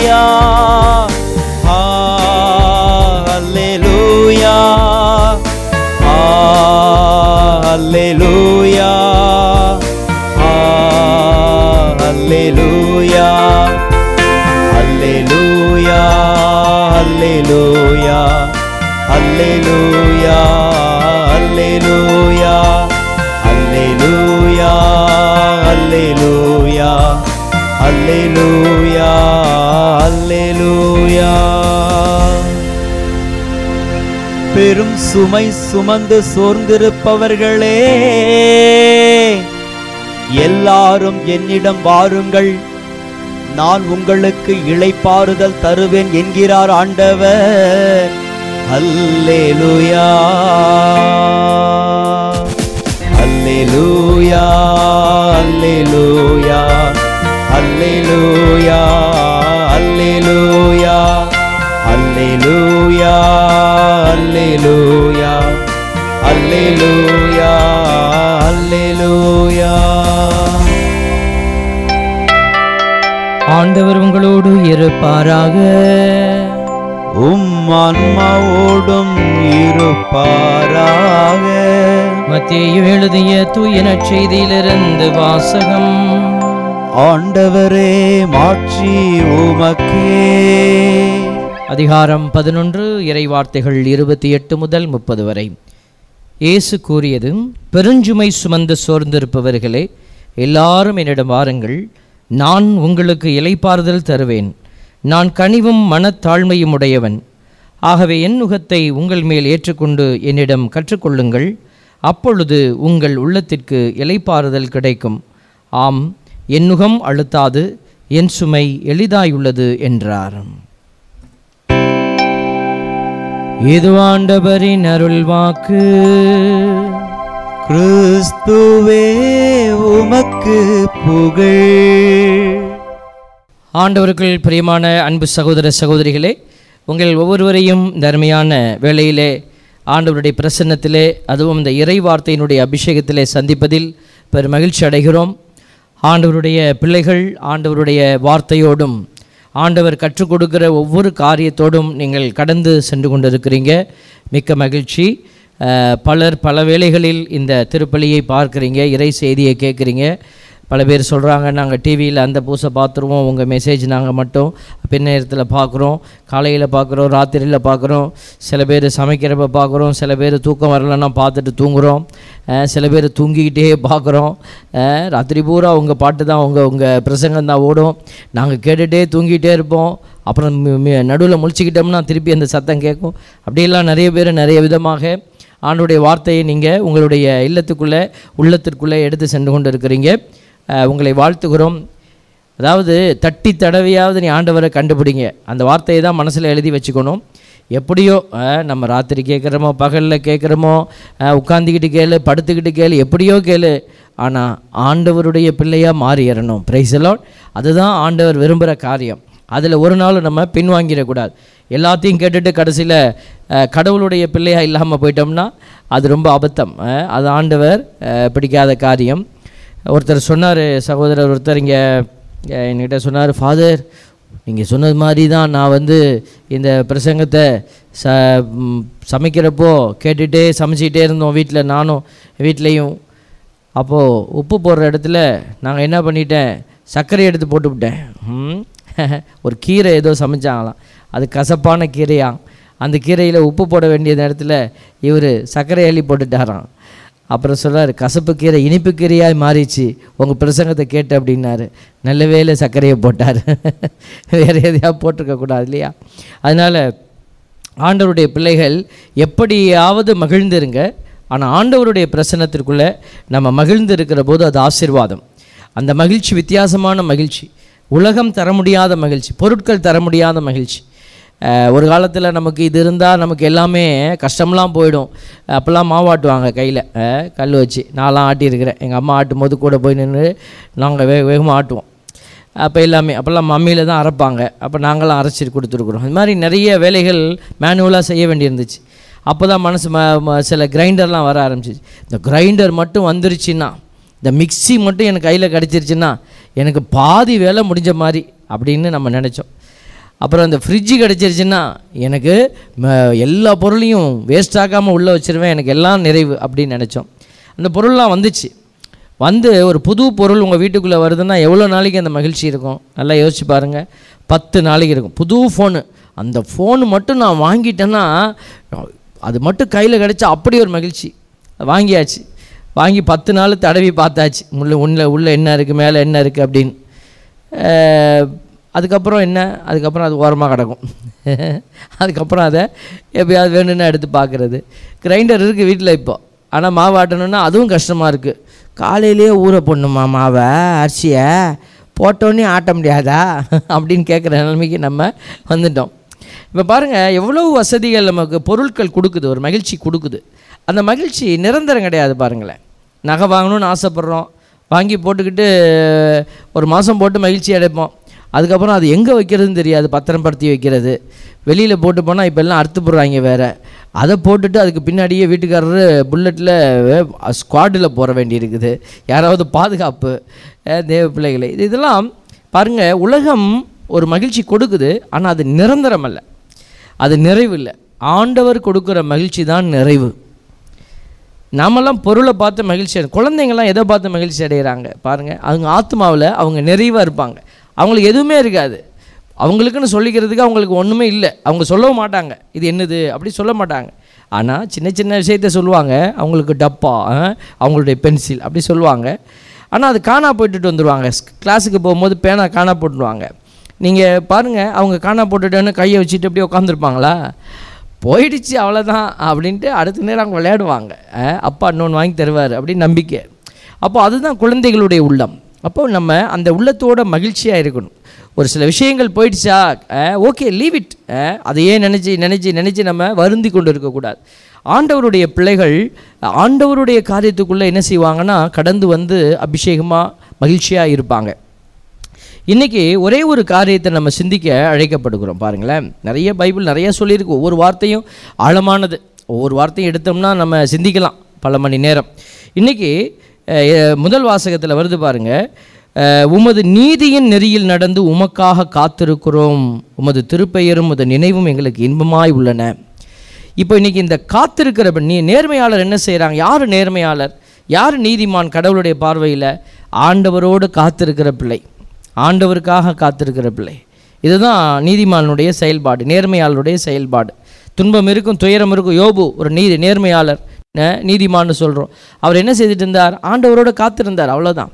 அல்லேலூயா அல்லேலூயா அல்லேலூயா அல்லேலூயா அல்லேலூயா அல்லேலூயா அல்லேலூயா அல்லேலூயா அல்லேலூயா அல்லேலூயா அல்லேலூயா பெரும் சுமை சுமந்து சோர்ந்திருப்பவர்களே எல்லாரும் என்னிடம் வாருங்கள் நான் உங்களுக்கு இளைப்பாறுதல் தருவேன் என்கிறார் ஆண்டவர் அல்லேலூயா அல்லேலூயா அல்லேலூயா அல்லேலூயா அல்லேலூயா அல்லேலூயா அல்லேலூயா அல்லேலூயா அல்லேலூயா ஆண்டவர் உங்களோடு இருப்பாராக உம் ஆன்மாவோடும் இருப்பாராக மத்தேயு எழுதிய தூய நற்செய்தியிலிருந்து வாசகம் ஆண்டவரே மாட்சி உமக்கே அதிகாரம் பதினொன்று இறை வார்த்தைகள் இருபத்தி எட்டு முதல் முப்பது வரை இயேசு கூறியது பெருஞ்சுமை சுமந்து சோர்ந்திருப்பவர்களே எல்லாரும் என்னிடம் வாருங்கள் நான் உங்களுக்கு இலைப்பாறுதல் தருவேன் நான் கனிவும் மனத்தாழ்மையும் உடையவன் ஆகவே என் நுகத்தை உங்கள் மேல் ஏற்றுக்கொண்டு என்னிடம் கற்றுக்கொள்ளுங்கள் அப்பொழுது உங்கள் உள்ளத்திற்கு இலைப்பாறுதல் கிடைக்கும் ஆம் என் நுகம் அழுத்தாது என் சுமை எளிதாயுள்ளது என்றார் இது ஆண்டவரின் அருள்வாக்கு கிறிஸ்துவே உமக்கு புகழ் ஆண்டவருக்குள் பிரியமான அன்பு சகோதர சகோதரிகளே உங்கள் ஒவ்வொருவரையும் தர்மையான வேளையிலே ஆண்டவருடைய பிரசன்னத்திலே அதுவும் இந்த இறை வார்த்தையினுடைய அபிஷேகத்திலே சந்திப்பதில் பெரும் மகிழ்ச்சி அடைகிறோம் ஆண்டவருடைய பிள்ளைகள் ஆண்டவருடைய வார்த்தையோடும் ஆண்டவர் கற்றுக் கொடுக்கிற ஒவ்வொரு காரியத்தோடும் நீங்கள் கடந்து சென்று கொண்டிருக்கிறீங்க மிக்க மகிழ்ச்சி அஹ், பலர் பல வேளைகளில் இந்த திருப்பலியை பார்க்குறீங்க இறை செய்தியை கேட்குறீங்க பல பேர் சொல்கிறாங்க நாங்கள் டிவியில் அந்த பூசை பார்த்துருவோம் உங்கள் மெசேஜ் நாங்கள் மட்டும் பின் நேரத்தில் பார்க்குறோம் காலையில் பார்க்குறோம் ராத்திரியில் பார்க்குறோம் சில பேர் சமைக்கிறப்ப பார்க்குறோம் சில பேர் தூக்கம் வரலன்னா பார்த்துட்டு தூங்குறோம் அஹ், சில பேர் தூங்கிக்கிட்டே பார்க்குறோம் அஹ், ராத்திரி பூரா உங்கள் பாட்டு தான் உங்கள் உங்கள் பிரசங்கம் தான் ஓடும் நாங்கள் கேட்டுகிட்டே தூங்கிட்டே இருப்போம் அப்புறம் நடுவில் முழிச்சிக்கிட்டோம்னா திருப்பி அந்த சத்தம் கேட்கும் அப்படியெல்லாம் நிறைய பேர் நிறைய விதமாக ஆண்டுடைய வார்த்தையை நீங்கள் உங்களுடைய இல்லத்துக்குள்ளே உள்ளத்திற்குள்ளே எடுத்து சென்று கொண்டு இருக்கிறீங்க அஹ், உங்களை வாழ்த்துகிறோம் அதாவது தட்டி தடவையாவது நீ ஆண்டவரை கண்டுபிடிங்க அந்த வார்த்தையை தான் மனசில் எழுதி வச்சுக்கணும் எப்படியோ அஹ், நம்ம ராத்திரி கேட்குறோமோ பகலில் கேட்குறோமோ உட்காந்துக்கிட்டு கேளு படுத்துக்கிட்டு கேளு எப்படியோ கேளு ஆனால் ஆண்டவருடைய பிள்ளையாக மாறிடணும் பிரைசலோட் அதுதான் ஆண்டவர் விரும்புகிற காரியம் அதில் ஒரு நாள் நம்ம பின்வாங்கிடக்கூடாது எல்லாத்தையும் கேட்டுட்டு கடைசியில் கடவுளுடைய பிள்ளையாக இல்லாமல் போயிட்டோம்னா அது ரொம்ப அபத்தம் அஹ், அது ஆண்டவர் அஹ், பிடிக்காத காரியம் ஒருத்தர் சொன்னார் சகோதரர் ஒருத்தர் இங்கே என்கிட்ட சொன்னார் ஃபாதர் நீங்கள் சொன்னது மாதிரி தான் நான் வந்து இந்த பிரசங்கத்தை ச ம், சமைக்கிறப்போ கேட்டுகிட்டே சமைச்சிக்கிட்டே இருந்தோம் வீட்டில் நானும் வீட்லேயும் அப்போது உப்பு போடுற இடத்துல நாங்கள் என்ன பண்ணிட்டேன் சர்க்கரை எடுத்து போட்டுவிட்டேன் ம். ஒரு கீரை ஏதோ சமைச்சாங்களாம் அது கசப்பான கீரையாம் அந்த கீரையில் உப்பு போட வேண்டிய நேரத்தில் இவர் சர்க்கரை அள்ளி போட்டுட்டாராம் அப்புறம் சொல்றாரு கசப்பு கீரை இனிப்பு கீரையாக மாறிச்சு உங்கள் பிரசங்கத்தை கேட்டு அப்படின்னாரு நல்ல வேளை சர்க்கரையை போட்டார் வேறு எதையாவது போட்டிருக்கக்கூடாது இல்லையா அதனால் ஆண்டவருடைய பிள்ளைகள் எப்படியாவது மகிழ்ந்திருங்க ஆனால் ஆண்டவருடைய பிரசன்னத்திற்குள்ளே நம்ம மகிழ்ந்து இருக்கிற போது அது ஆசீர்வாதம் அந்த மகிழ்ச்சி வித்தியாசமான மகிழ்ச்சி உலகம் தர முடியாத மகிழ்ச்சி பொருட்கள் தர முடியாத மகிழ்ச்சி அஹ், ஒரு காலத்தில் நமக்கு இது இருந்தால் நமக்கு எல்லாமே கஷ்டம்லாம் போயிடும் அப்போல்லாம் மாவாட்டுவாங்க கையில் கல் வச்சு நான்லாம் ஆட்டியிருக்கிறேன் எங்கள் அம்மா ஆட்டும் போது கூட போய் நின்று நாங்கள் வேக வேகமாக ஆட்டுவோம் அப்போ எல்லாமே அப்போல்லாம் மம்மியில் தான் அரைப்பாங்க அப்போ நாங்களாம் அரைச்சி கொடுத்துருக்குறோம் இது மாதிரி நிறைய வேலைகள் மேனுவலாக செய்ய வேண்டியிருந்துச்சு அப்போ தான் மனசு ம ம- சில கிரைண்டர்லாம் வர ஆரம்பிச்சிச்சு இந்த கிரைண்டர் மட்டும் வந்துருச்சுன்னா இந்த மிக்ஸி மட்டும் எனக்கு கையில் கிடச்சிருச்சுன்னா எனக்கு பாதி வேலை முடிஞ்ச மாதிரி அப்படின்னு நம்ம நினச்சோம் அப்புறம் அந்த ஃப்ரிட்ஜு கிடச்சிருச்சுன்னா எனக்கு ம- எல்லா பொருளையும் வேஸ்ட் ஆக்காமல் உள்ளே வச்சிருவேன் எனக்கு எல்லாம் நிறைவு அப்படின்னு நினச்சோம் அந்த பொருள்லாம் வந்துச்சு வந்து ஒரு புது பொருள் உங்கள் வீட்டுக்குள்ளே வருதுன்னா எவ்வளோ நாளைக்கு அந்த மகிழ்ச்சி இருக்கும் நல்லா யோசிச்சு பாருங்கள் பத்து நாளைக்கு இருக்கும் புது ஃபோனு அந்த ஃபோனு மட்டும் நான் வாங்கிட்டேன்னா அது மட்டும் கையில் கிடச்சா அப்படி ஒரு மகிழ்ச்சி வாங்கியாச்சு வாங்கி பத்து நாள் தடவி பார்த்தாச்சு உள்ள உள்ள உள்ள என்ன இருக்குது மேலே என்ன இருக்குது அப்படின்னு அஹ், அதுக்கப்புறம் என்ன அதுக்கப்புறம் அது ஓரமாக கிடக்கும் அதுக்கப்புறம் அதை எப்பயாவது வேணும்னு எடுத்து பார்க்குறது கிரைண்டர் இருக்குது வீட்டில் இப்போ ஆனால் மாவு ஆட்டணுன்னா அதுவும் கஷ்டமாக இருக்குது காலையிலேயே ஊற போடணுமா மாவை அரிசியை போட்டோன்னே ஆட்ட முடியாதா அப்படின்னு கேட்குற நிலைமைக்கு நம்ம வந்துட்டோம் இப்போ பாருங்கள் எவ்வளவு வசதிகள் நமக்கு பொருட்கள் கொடுக்குது ஒரு மகிழ்ச்சி கொடுக்குது அந்த மகிழ்ச்சி நிரந்தரம் கிடையாது பாருங்களேன் நகை வாங்கணும்னு ஆசைப்பட்றோம் வாங்கி போட்டுக்கிட்டு ஒரு மாதம் போட்டு மகிழ்ச்சி அடைப்போம் அதுக்கப்புறம் அது எங்கே வைக்கிறதுன்னு தெரியாது பத்திரப்படுத்தி வைக்கிறது வெளியில் போட்டு போனால் இப்போ எல்லாம் அறுத்து போடுறாங்க வேறு அதை போட்டுட்டு அதுக்கு பின்னாடியே வீட்டுக்காரரு புல்லட்டில் ஸ்குவாடில் போற வேண்டியிருக்குது யாராவது பாதுகாப்பு அஹ் தேவ பிள்ளைகளை இது இதெல்லாம் பாருங்கள் உலகம் ஒரு மகிழ்ச்சி கொடுக்குது ஆனால் அது நிரந்தரம் அல்ல அது நிறைவு இல்லை ஆண்டவர் கொடுக்குற மகிழ்ச்சி தான் நிறைவு நாமெல்லாம் பொருளை பார்த்து மகிழ்ச்சி அடை குழந்தைங்கள்லாம் எதை பார்த்து மகிழ்ச்சி அடைகிறாங்க பாருங்கள் அவங்க ஆத்மாவில் அவங்க நிறைவாக இருப்பாங்க அவங்களுக்கு எதுவுமே இருக்காது அவங்களுக்குன்னு சொல்லிக்கிறதுக்கு அவங்களுக்கு ஒன்றுமே இல்லை அவங்க சொல்லவும் மாட்டாங்க இது என்னது அப்படி சொல்ல மாட்டாங்க ஆனால் சின்ன சின்ன விஷயத்த சொல்லுவாங்க அவங்களுக்கு டப்பா அஹ், அவங்களுடைய பென்சில் அப்படி சொல்லுவாங்க ஆனால் அது காணா போட்டுட்டு வந்துடுவாங்க கிளாஸுக்கு போகும்போது பேனா காணா போட்டுருவாங்க நீங்கள் பாருங்கள் அவங்க காணா போட்டுட்டேன்னு கையை வச்சுட்டு அப்படியே உட்காந்துருப்பாங்களா போயிடுச்சு அவ்வளோதான் அப்படின்ட்டு அடுத்த நேரம் அவங்க விளையாடுவாங்க அஹ், அப்பா இன்னொன்று வாங்கி தருவார் அப்படின்னு நம்பிக்கை அப்போ அதுதான் குழந்தைகளுடைய உள்ளம் அப்போ நம்ம அந்த உள்ளத்தோட மகிழ்ச்சியாக இருக்கணும் ஒரு சில விஷயங்கள் போயிடுச்சா ஓகே லீவ் இட் அதையே நினச்சி நினச்சி நினச்சி நம்ம வருந்தி கொண்டு இருக்கக்கூடாது ஆண்டவருடைய பிள்ளைகள் ஆண்டவருடைய காரியத்துக்குள்ளே என்ன செய்வாங்கன்னா கடந்து வந்து அபிஷேகமாக மகிழ்ச்சியாக இருப்பாங்க இன்றைக்கி ஒரே ஒரு காரியத்தை நம்ம சிந்திக்க அழைக்கப்படுகிறோம் பாருங்களேன் நிறைய பைபிள் நிறைய சொல்லியிருக்கு ஒவ்வொரு வார்த்தையும் ஆழமானது ஒவ்வொரு வார்த்தையும் எடுத்தோம்னா நம்ம சிந்திக்கலாம் பல மணி நேரம் இன்றைக்கி முதல் வாசகத்தில் வருது பாருங்க அஹ், உமது நீதியின் நெறியில் நடந்து உமக்காக காத்திருக்கிறோம் உமது திருப்பெயரும் உமது நினைவும் எங்களுக்கு இன்பமாய் உள்ளன இப்போ இன்னைக்கு இந்த காத்திருக்கிற பெண், நீ நேர்மையாளர் என்ன செய்கிறாங்க யார் நேர்மையாளர் யார் நீதிமான் கடவுளுடைய பார்வையில் ஆண்டவரோடு காத்திருக்கிற பிள்ளை ஆண்டவருக்காக காத்திருக்கிற பிள்ளை இதுதான் நீதிமானுடைய செயல்பாடு நேர்மையாளருடைய செயல்பாடு துன்பம் இருக்கும் துயரம் இருக்கும் யோபு ஒரு நீதி நேர்மையாளர் ந- நீதிமான்னு சொல்கிறோம் அவர் என்ன செய்துட்டு இருந்தார் ஆண்டவரோடு காத்திருந்தார் அவ்வளோதான்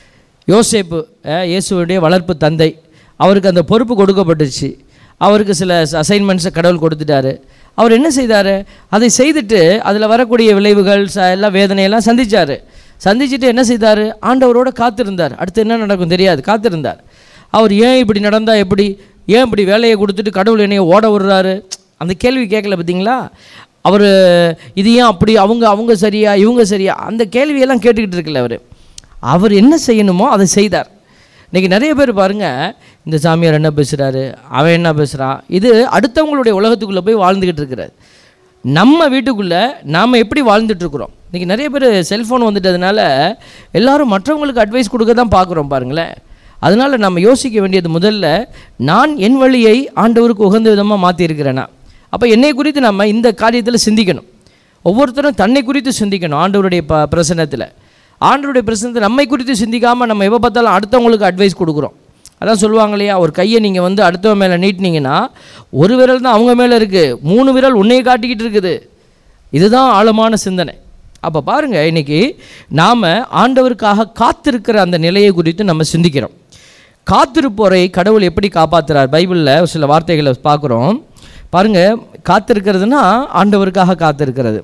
யோசேப்பு அஹ், இயேசுவுடைய வளர்ப்பு தந்தை அவருக்கு அந்த பொறுப்பு கொடுக்கப்பட்டுச்சு அவருக்கு சில அசைன்மெண்ட்ஸை கடவுள் கொடுத்துட்டாரு அவர் என்ன செய்தார் அதை செய்துட்டு அதில் வரக்கூடிய விளைவுகள் ச எல்லாம் வேதனையெல்லாம் சந்திச்சார் சந்திச்சுட்டு என்ன செய்தார் ஆண்டவரோட காத்திருந்தார் அடுத்து என்ன நடக்கும் தெரியாது காத்திருந்தார் அவர் ஏன் இப்படி நடந்தால் எப்படி ஏன் இப்படி வேலையை கொடுத்துட்டு கடவுள் என்னைய ஓட விடுறாரு அந்த கேள்வி கேட்கல பார்த்தீங்களா அவர் இது ஏன் அப்படி அவங்க அவங்க சரியா இவங்க சரியா அந்த கேள்வியெல்லாம் கேட்டுக்கிட்டு இருக்கல அவர் அவர் என்ன செய்யணுமோ அதை செய்தார் இன்றைக்கி நிறைய பேர் பாருங்க இந்த சாமியார் என்ன பேசுகிறாரு அவன் என்ன பேசுகிறான் இது அடுத்தவங்களுடைய உலகத்துக்குள்ளே போய் வாழ்ந்துக்கிட்டு இருக்கிறார் நம்ம வீட்டுக்குள்ளே நாம் எப்படி வாழ்ந்துட்டு இருக்கிறோம் இன்றைக்கி நிறைய பேர் செல்ஃபோன் வந்துட்டதுனால எல்லாரும் மற்றவங்களுக்கு அட்வைஸ் கொடுக்க தான் பார்க்குறோம் பாருங்களேன் அதனால் நம்ம யோசிக்க வேண்டியது முதல்ல நான் என் வழியை ஆண்டவருக்கு உகந்த விதமாக மாற்றிருக்கிறேனா அப்போ என்னை குறித்து நம்ம இந்த காரியத்தில் சிந்திக்கணும் ஒவ்வொருத்தரும் தன்னை குறித்து சிந்திக்கணும் ஆண்டவருடைய ப பிரசன்னத்தில் ஆண்டவருடைய பிரசன்னத்தை நம்மை குறித்து சிந்திக்காமல் நம்ம எப்போ பார்த்தாலும் அடுத்தவங்களுக்கு அட்வைஸ் கொடுக்குறோம் அதான் சொல்லுவாங்க இல்லையா ஒரு கையை நீங்கள் வந்து அடுத்தவன் மேலே நீட்டினீங்கன்னா ஒரு விரல் தான் அவங்க மேலே இருக்குது மூணு விரல் உன்னையே காட்டிக்கிட்டு இருக்குது இதுதான் ஆழமான சிந்தனை அப்போ பாருங்கள் இன்னைக்கு நாம் ஆண்டவருக்காக காத்திருக்கிற அந்த நிலையை குறித்து நம்ம சிந்திக்கிறோம் காத்திருப்போரை கடவுள் எப்படி காப்பாத்துறார் பைபிளில் ஒரு சில வார்த்தைகளை பார்க்குறோம் பாருங்கள் காத்திருக்கிறதுனா ஆண்டவருக்காக காத்திருக்கிறது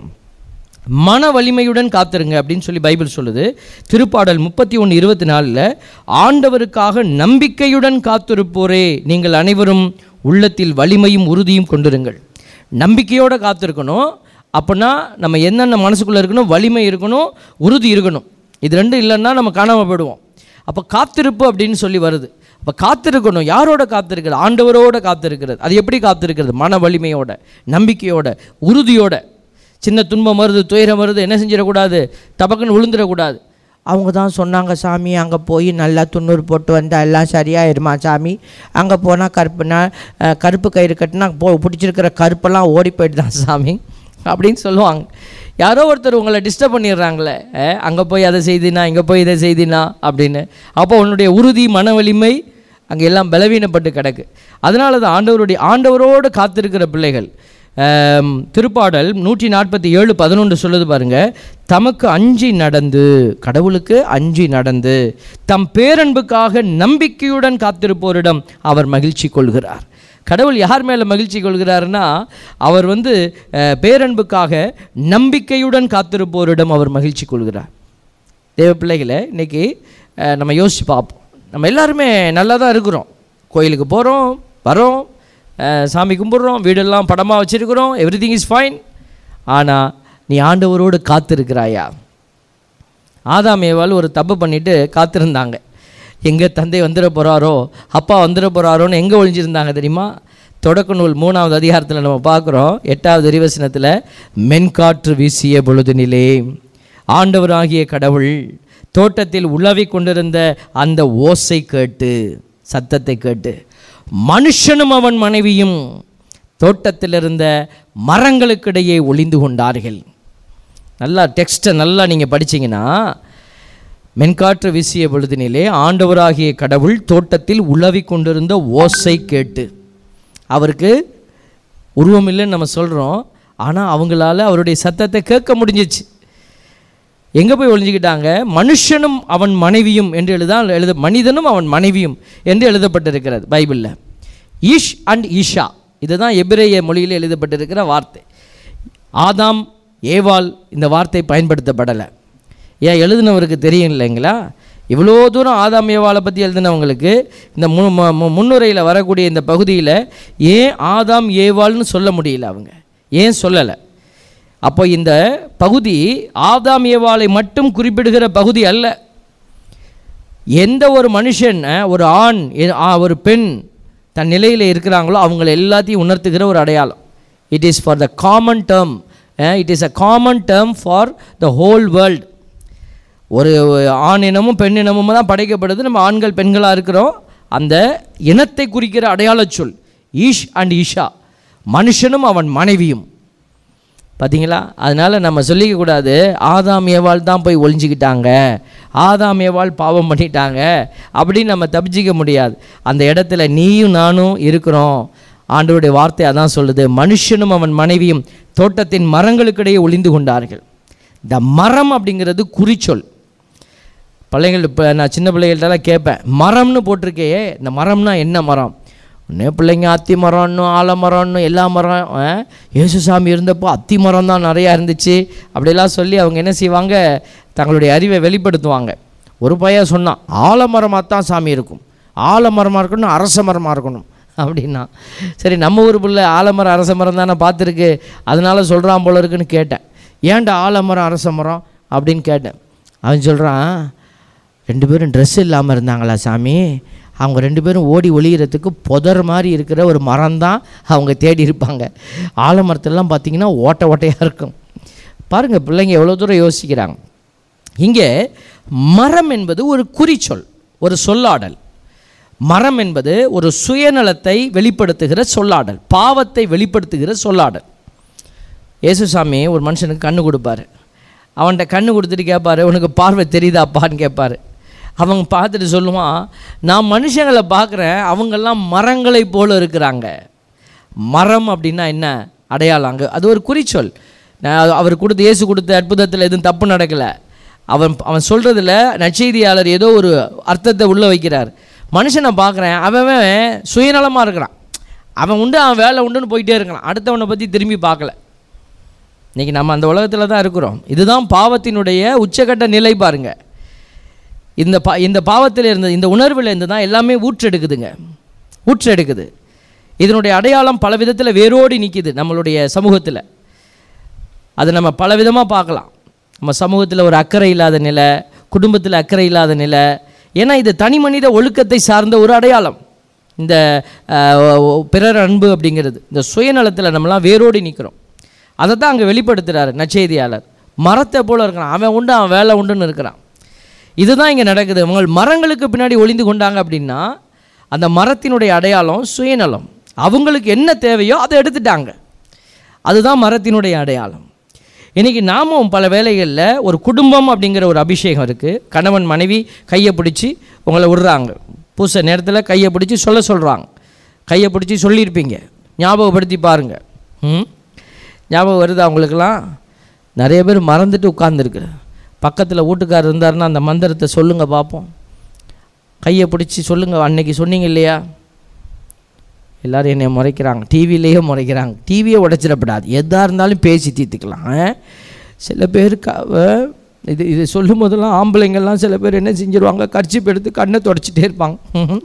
மன வலிமையுடன் காத்திருங்க அப்படின்னு சொல்லி பைபிள் சொல்லுது திருப்பாடல் முப்பத்தி ஒன்று இருபத்தி நாலில் ஆண்டவருக்காக நம்பிக்கையுடன் காத்திருப்போரே நீங்கள் அனைவரும் உள்ளத்தில் வலிமையும் உறுதியும் கொண்டிருங்கள் நம்பிக்கையோடு காத்திருக்கணும் அப்படின்னா நம்ம என்னென்ன மனசுக்குள்ளே இருக்கணும் வலிமை இருக்கணும் உறுதி இருக்கணும் இது ரெண்டும் இல்லைன்னா நம்ம காணாமல் போயிடுவோம் அப்போ காத்திருப்பு அப்படின்னு சொல்லி வருது அப்போ காத்திருக்கணும் யாரோட காத்திருக்கிறது ஆண்டவரோட காத்திருக்கிறது அது எப்படி காத்திருக்கிறது மன வலிமையோட நம்பிக்கையோட உறுதியோட சின்ன துன்பம் வருது துயரம் வருது என்ன செஞ்சிடக்கூடாது டபக்குன்னு விழுந்துடக்கூடாது அவங்க தான் சொன்னாங்க சாமி அங்கே போய் நல்லா துண்ணூறு போட்டு வந்தால் எல்லாம் சரியாயிருமா சாமி அங்கே போனால் கருப்புனா அஹ், கருப்பு கயிறு கட்டினா போ பிடிச்சிருக்கிற கருப்பெல்லாம் ஓடி போயிட்டு தான் சாமி அப்படின்னு சொல்லுவாங்க யாரோ ஒருத்தர் உங்களை டிஸ்டர்ப் பண்ணிடுறாங்களே அங்கே போய் அதை செய்தினா இங்கே போய் இதை செய்தினா அப்படின்னு அப்போ உன்னுடைய உறுதி மன வலிமை அங்கே எல்லாம் பலவீனப்பட்டு கிடக்கு அதனால தான் ஆண்டவருடைய ஆண்டவரோடு காத்திருக்கிற பிள்ளைகள் ஆம், திருப்பாடல் நூற்றி நாற்பத்தி ஏழு பதினொன்று சொல்லுது பாருங்க தமக்கு அஞ்சி நடந்து கடவுளுக்கு அஞ்சி நடந்து தம் பேரன்புக்காக நம்பிக்கையுடன் காத்திருப்போரிடம் அவர் மகிழ்ச்சி கொள்கிறார் கடவுள் யார் மேலே மகிழ்ச்சி கொள்கிறாருன்னா அவர் வந்து அஹ், பேரன்புக்காக நம்பிக்கையுடன் காத்திருப்போரிடம் அவர் மகிழ்ச்சி கொள்கிறார் தேவ பிள்ளைகளை இன்னைக்கு அஹ், நம்ம யோசிச்சு பார்ப்போம் நம்ம எல்லாருமே நல்லா தான் இருக்கிறோம் கோயிலுக்கு போகிறோம் வரோம் அஹ், சாமி கும்பிட்றோம் வீடெல்லாம் படமாக வச்சுருக்கிறோம் எவ்ரி திங் இஸ் ஃபைன் ஆனால் நீ ஆண்டவரோடு காத்திருக்கிறாயா ஆதாம் ஏவாள் ஒரு தப்பு பண்ணிட்டு காத்திருந்தாங்க எங்கே தந்தை வந்துட போகிறாரோ அப்பா வந்துட போகிறாரோன்னு எங்கே ஒழிஞ்சிருந்தாங்க தெரியுமா தொடக்க நூல் மூணாவது அதிகாரத்தில் நம்ம பார்க்குறோம் எட்டாவது அறிவசனத்தில் மென்காற்று வீசிய பொழுதுனிலே ஆண்டவராகிய கடவுள் தோட்டத்தில் உலவிக் கொண்டிருந்த அந்த ஓசை கேட்டு சத்தத்தை கேட்டு மனுஷனும் அவன் மனைவியும் தோட்டத்தில் இருந்த மரங்களுக்கிடையே ஒளிந்து கொண்டார்கள் நல்லா டெக்ஸ்ட்டை நல்லா நீங்கள் படிச்சீங்கன்னா மென்காற்று வீசிய பொழுதினிலே ஆண்டவராகிய கடவுள் தோட்டத்தில் உலவிக் கொண்டிருந்த ஓசை கேட்டு அவருக்கு உருவம் இல்லைன்னு நம்ம சொல்கிறோம் ஆனால் அவங்களால அவருடைய சத்தத்தை கேட்க முடிஞ்சிச்சு எங்கே போய் ஒளிஞ்சுக்கிட்டாங்க மனுஷனும் அவன் மனைவியும் என்று எழுதா எழுத மனிதனும் அவன் மனைவியும் என்று எழுதப்பட்டிருக்கிறது பைபிளில் ஈஷ் அண்ட் ஈஷா இதுதான் எபிரேய மொழியில் எழுதப்பட்டிருக்கிற வார்த்தை ஆதாம் ஏவாள் இந்த வார்த்தை பயன்படுத்தப்படலை ஏன் எழுதினவருக்கு தெரியும் இல்லைங்களா இவ்வளோ தூரம் ஆதாம் ஏவாளை பற்றி எழுதினவங்களுக்கு இந்த மு மு- முன்னுரையில் வரக்கூடிய இந்த பகுதியில் ஏன் ஆதாம் ஏவாள்னு சொல்ல முடியல அவங்க ஏன் சொல்லலை அப்போ இந்த பகுதி ஆதாம் ஏவாளை மட்டும் குறிப்பிடுகிற பகுதி அல்ல எந்த ஒரு மனுஷன் அஹ், ஒரு ஆண் எ- ஆ, ஒரு பெண் தன் நிலையில் இருக்கிறாங்களோ அவங்கள எல்லாத்தையும் உணர்த்துகிற ஒரு அடையாளம் it is for the common term it is a common term for the whole world ஒரு ஆண் இனமும் பெண் இனமும் தான் படைக்கப்படுது நம்ம ஆண்கள் பெண்களாக இருக்கிறோம் அந்த இனத்தை குறிக்கிற அடையாளச் சொல் ஈஷ் அண்ட் ஈஷா மனுஷனும் அவன் மனைவியும் பார்த்தீங்களா அதனால் நம்ம சொல்லிக்க கூடாது ஆதாம் ஏவாள் தான் போய் ஒளிஞ்சிக்கிட்டாங்க ஆதாம் ஏவாள் பாவம் பண்ணிட்டாங்க அப்படின்னு நம்ம தப்பிச்சிக்க முடியாது அந்த இடத்துல நீயும் நானும் இருக்கிறோம் ஆண்டவருடைய வார்த்தை அதான் சொல்லுது மனுஷனும் அவன் மனைவியும் தோட்டத்தின் மரங்களுக்கிடையே ஒளிந்து கொண்டார்கள் இந்த மரம் அப்படிங்கிறது குறிச்சொல் பிள்ளைங்கள் இப்போ நான் சின்ன பிள்ளைகள்ட்டலாம் கேட்பேன் மரம்னு போட்டிருக்கே இந்த மரம்னா என்ன மரம் ஒன்றே பிள்ளைங்க அத்தி மரம்னு ஆலமரம்னு எல்லா மரம் ஆ, இயேசுசாமி இருந்தப்போ அத்தி மரம் தான் நிறையா இருந்துச்சு அப்படிலாம் சொல்லி அவங்க என்ன செய்வாங்க தங்களுடைய அறிவை வெளிப்படுத்துவாங்க ஒரு பையன் சொன்னான் ஆலமரமாக தான் சாமி இருக்கும் ஆலமரமாக இருக்கணும் அரச மரமாக இருக்கணும் அப்படின்னா சரி நம்ம ஊர் பிள்ளை ஆலமரம் அரச மரம் தானே பார்த்துருக்கு அதனால சொல்கிறான் போல இருக்குன்னு கேட்டேன் ஏன்டா ஆலமரம் அரச மரம் அப்படின்னு கேட்டேன் அவன் சொல்கிறான் ரெண்டு பேரும் ட்ரெஸ் இல்லாமல் இருந்தாங்களா சாமி அவங்க ரெண்டு பேரும் ஓடி ஒளியறதுக்கு புதர் மாதிரி இருக்கிற ஒரு மரம் தான் அவங்க தேடி இருப்பாங்க ஆலமரத்துலலாம் பார்த்தீங்கன்னா ஓட்டை ஓட்டையாக இருக்கும் பாருங்கள் பிள்ளைங்க எவ்வளோ தூரம் யோசிக்கிறாங்க இங்கே மரம் என்பது ஒரு குறிச்சொல் ஒரு சொல்லாடல் மரம் என்பது ஒரு சுயநலத்தை வெளிப்படுத்துகிற சொல்லாடல் பாவத்தை வெளிப்படுத்துகிற சொல்லாடல் இயேசுசாமி ஒரு மனுஷனுக்கு கண்ணு கொடுப்பாரு அவன்கிட்ட கண்ணு கொடுத்துட்டு கேட்பாரு உனக்கு பார்வை தெரியுதாப்பான்னு கேட்பாரு அவங்க பார்த்துட்டு சொல்லுவான் நான் மனுஷங்களை பார்க்குறேன் அவங்கெல்லாம் மரங்களை போல இருக்கிறாங்க மரம் அப்படின்னா என்ன அடையாளம் அங்கே அது ஒரு குறிச்சொல் நான் அவர் கொடுத்த இயேசு கொடுத்த அற்புதத்தில் எதுவும் தப்பு நடக்கலை அவன் அவன் சொல்கிறதுல நற்செய்தியாளர் ஏதோ ஒரு அர்த்தத்தை உள்ளே வைக்கிறார் மனுஷனை பார்க்குறேன் அவன் அவன் சுயநலமாக இருக்கிறான் அவன் உண்டு அவன் வேலை உண்டுன்னு போயிட்டே இருக்கிறான் அடுத்தவனை பற்றி திரும்பி பார்க்கல இன்றைக்கி நம்ம அந்த உலகத்தில் தான் இருக்கிறோம் இதுதான் பாவத்தினுடைய உச்சக்கட்ட நிலை பாருங்க இந்த பா இந்த பாவத்தில் இருந்து இந்த உணர்வில் இருந்து தான் எல்லாமே ஊற்றெடுக்குதுங்க ஊற்றெடுக்குது இதனுடைய அடையாளம் பல விதத்தில் வேரோடி நிற்கிது நம்மளுடைய சமூகத்தில் அது நம்ம பல விதமாக பார்க்கலாம் நம்ம சமூகத்தில் ஒரு அக்கறை இல்லாத நிலை குடும்பத்தில் அக்கறை இல்லாத நிலை ஏன்னா இது தனி மனித ஒழுக்கத்தை சார்ந்த ஒரு அடையாளம் இந்த அஹ், பிறர் அன்பு அப்படிங்கிறது இந்த சுயநலத்தில் நம்மலாம் வேரோடி நிற்கிறோம் அதை தான் அங்கே வெளிப்படுத்துகிறாரு நற்செய்தியாளர் மரத்தை போல இருக்கிறான் அவன் உண்டு அவன் வேலை உண்டுன்னு இருக்கிறான் இதுதான் இங்கே நடக்குது அவங்க மரங்களுக்கு பின்னாடி ஒளிந்து கொண்டாங்க அப்படின்னா அந்த மரத்தினுடைய அடையாளம் சுயநலம் அவங்களுக்கு என்ன தேவையோ அதை எடுத்துட்டாங்க அதுதான் மரத்தினுடைய அடையாளம் இன்றைக்கி நாமும் பல வேளைகளில் ஒரு குடும்பம் அப்படிங்கிற ஒரு அபிஷேகம் இருக்குது கணவன் மனைவி கையை பிடிச்சி உங்களை விடுறாங்க பூச நேரத்தில் கையை பிடிச்சி சொல்ல சொல்கிறாங்க கையை பிடிச்சி சொல்லியிருப்பீங்க ஞாபகப்படுத்தி பாருங்கள் ம் ஞாபகம் வருது அவங்களுக்கெல்லாம் நிறைய பேர் மறந்துட்டு உட்கார்ந்துருக்கு பக்கத்தில் வீட்டுக்காரர் இருந்தாருன்னா அந்த மந்திரத்தை சொல்லுங்கள் பார்ப்போம் கையை பிடிச்சி சொல்லுங்கள் அன்னைக்கு சொன்னீங்க இல்லையா எல்லாரும் என்னை முறைக்கிறாங்க டிவிலேயே முறைக்கிறாங்க டிவியே உடைச்சிடப்படாது எதாக இருந்தாலும் பேசி தீர்த்துக்கலாம் ஆ? சில பேருக்கு அவ- இது இது சொல்லும் போதெல்லாம் ஆம்பளைங்கள்லாம் சில பேர் என்ன செஞ்சிருவாங்க கர்ச்சிப் எடுத்து கண்ணை தொடச்சிட்டே இருப்பாங்க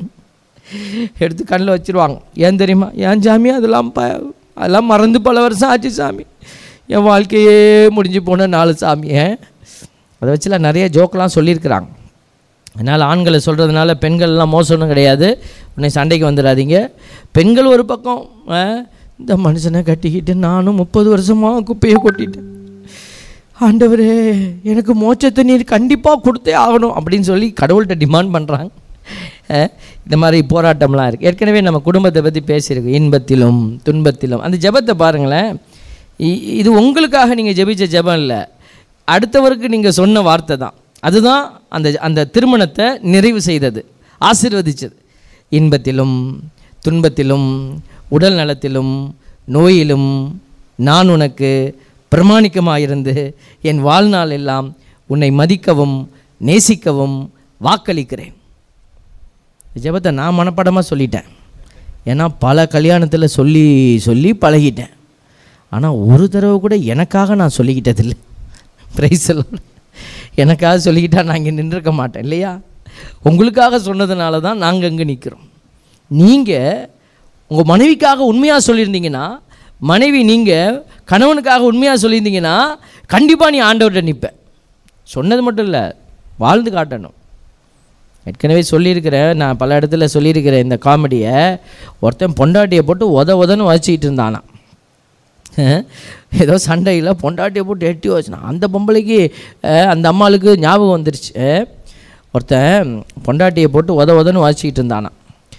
எடுத்து கண்ணில் வச்சிருவாங்க ஏன் தெரியுமா ஏன் சாமி அதெல்லாம் ப அதெல்லாம் மறந்து பல வருஷம் ஆச்சு சாமி என் வாழ்க்கையே முடிஞ்சு போன நாலு சாமி ஏன் அதை வச்சுலாம் நிறைய ஜோக்கெலாம் சொல்லியிருக்கிறாங்க அதனால் ஆண்களை சொல்கிறதுனால பெண்கள்லாம் மோசம்னு கிடையாது உன்னை சண்டைக்கு வந்துடாதீங்க பெண்கள் ஒரு பக்கம் ஆ, இந்த மனுஷனை கட்டிக்கிட்டு நானும் முப்பது வருஷமாக குப்பையை கொட்டிட்டேன் ஆண்டவரே எனக்கு மோட்சத்தை நீர் கண்டிப்பாக கொடுத்தே ஆகணும் அப்படின்னு சொல்லி கடவுள்கிட்ட டிமாண்ட் பண்ணுறாங்க இந்த மாதிரி போராட்டம்லாம் இருக்குது ஏற்கனவே நம்ம குடும்பத்தை பற்றி பேசியிருக்கோம் இன்பத்திலும் துன்பத்திலும் அந்த ஜெபத்தை பாருங்களேன் இ- இது உங்களுக்காக நீங்கள் ஜெபிச்ச ஜெபம் இல்லை அடுத்தவருக்கு நீங்கள் சொன்ன வார்த்தை தான் அதுதான் அந்த அந்த திருமணத்தை நிறைவு செய்தது ஆசீர்வதிச்சது இன்பத்திலும் துன்பத்திலும் உடல் நலத்திலும் நோயிலும் நான் உனக்கு பிரமாணிக்கமாயிருந்து என் வாழ்நாள் எல்லாம் உன்னை மதிக்கவும் நேசிக்கவும் வாக்களிக்கிறேன் இந்த ஜெபத்தை நான் மனப்பாடமாக சொல்லிட்டேன் ஏன்னா பல கல்யாணத்தில் சொல்லி சொல்லி பழகிட்டேன் ஆனால் ஒரு தடவை கூட எனக்காக நான் சொல்லிக்கிட்டதில்லை பிரைஸ் எனக்காக சொல்லிக்கிட்டா நான் இங்கே நின்றுருக்க மாட்டேன் இல்லையா உங்களுக்காக சொன்னதுனால தான் நாங்கள் இங்கே நிற்கிறோம் நீங்கள் உங்கள் மனைவிக்காக உண்மையாக சொல்லியிருந்தீங்கன்னா மனைவி நீங்கள் கணவனுக்காக உண்மையாக சொல்லியிருந்தீங்கன்னா கண்டிப்பாக நீ ஆண்டவர்கிட்ட நிற்ப சொன்னது மட்டும் இல்லை வாழ்ந்து காட்டணும் ஏற்கனவே சொல்லியிருக்கிறேன் நான் பல இடத்துல சொல்லியிருக்கிறேன் இந்த காமெடியை ஒருத்தன் பொண்டாட்டியை போட்டு உத உதன்னு வச்சுக்கிட்டு இருந்தானாம் அஹ், ஏதோ சண்டையில் பொண்டாட்டியை போட்டு எட்டி வச்சுனான் அந்த பொம்பளைக்கு அஹ், அந்த அம்மாளுக்கு ஞாபகம் வந்துருச்சு அஹ், ஒருத்தன் பொண்டாட்டியை போட்டு உத உதன்னு வாசிக்கிட்டு இருந்தானாம்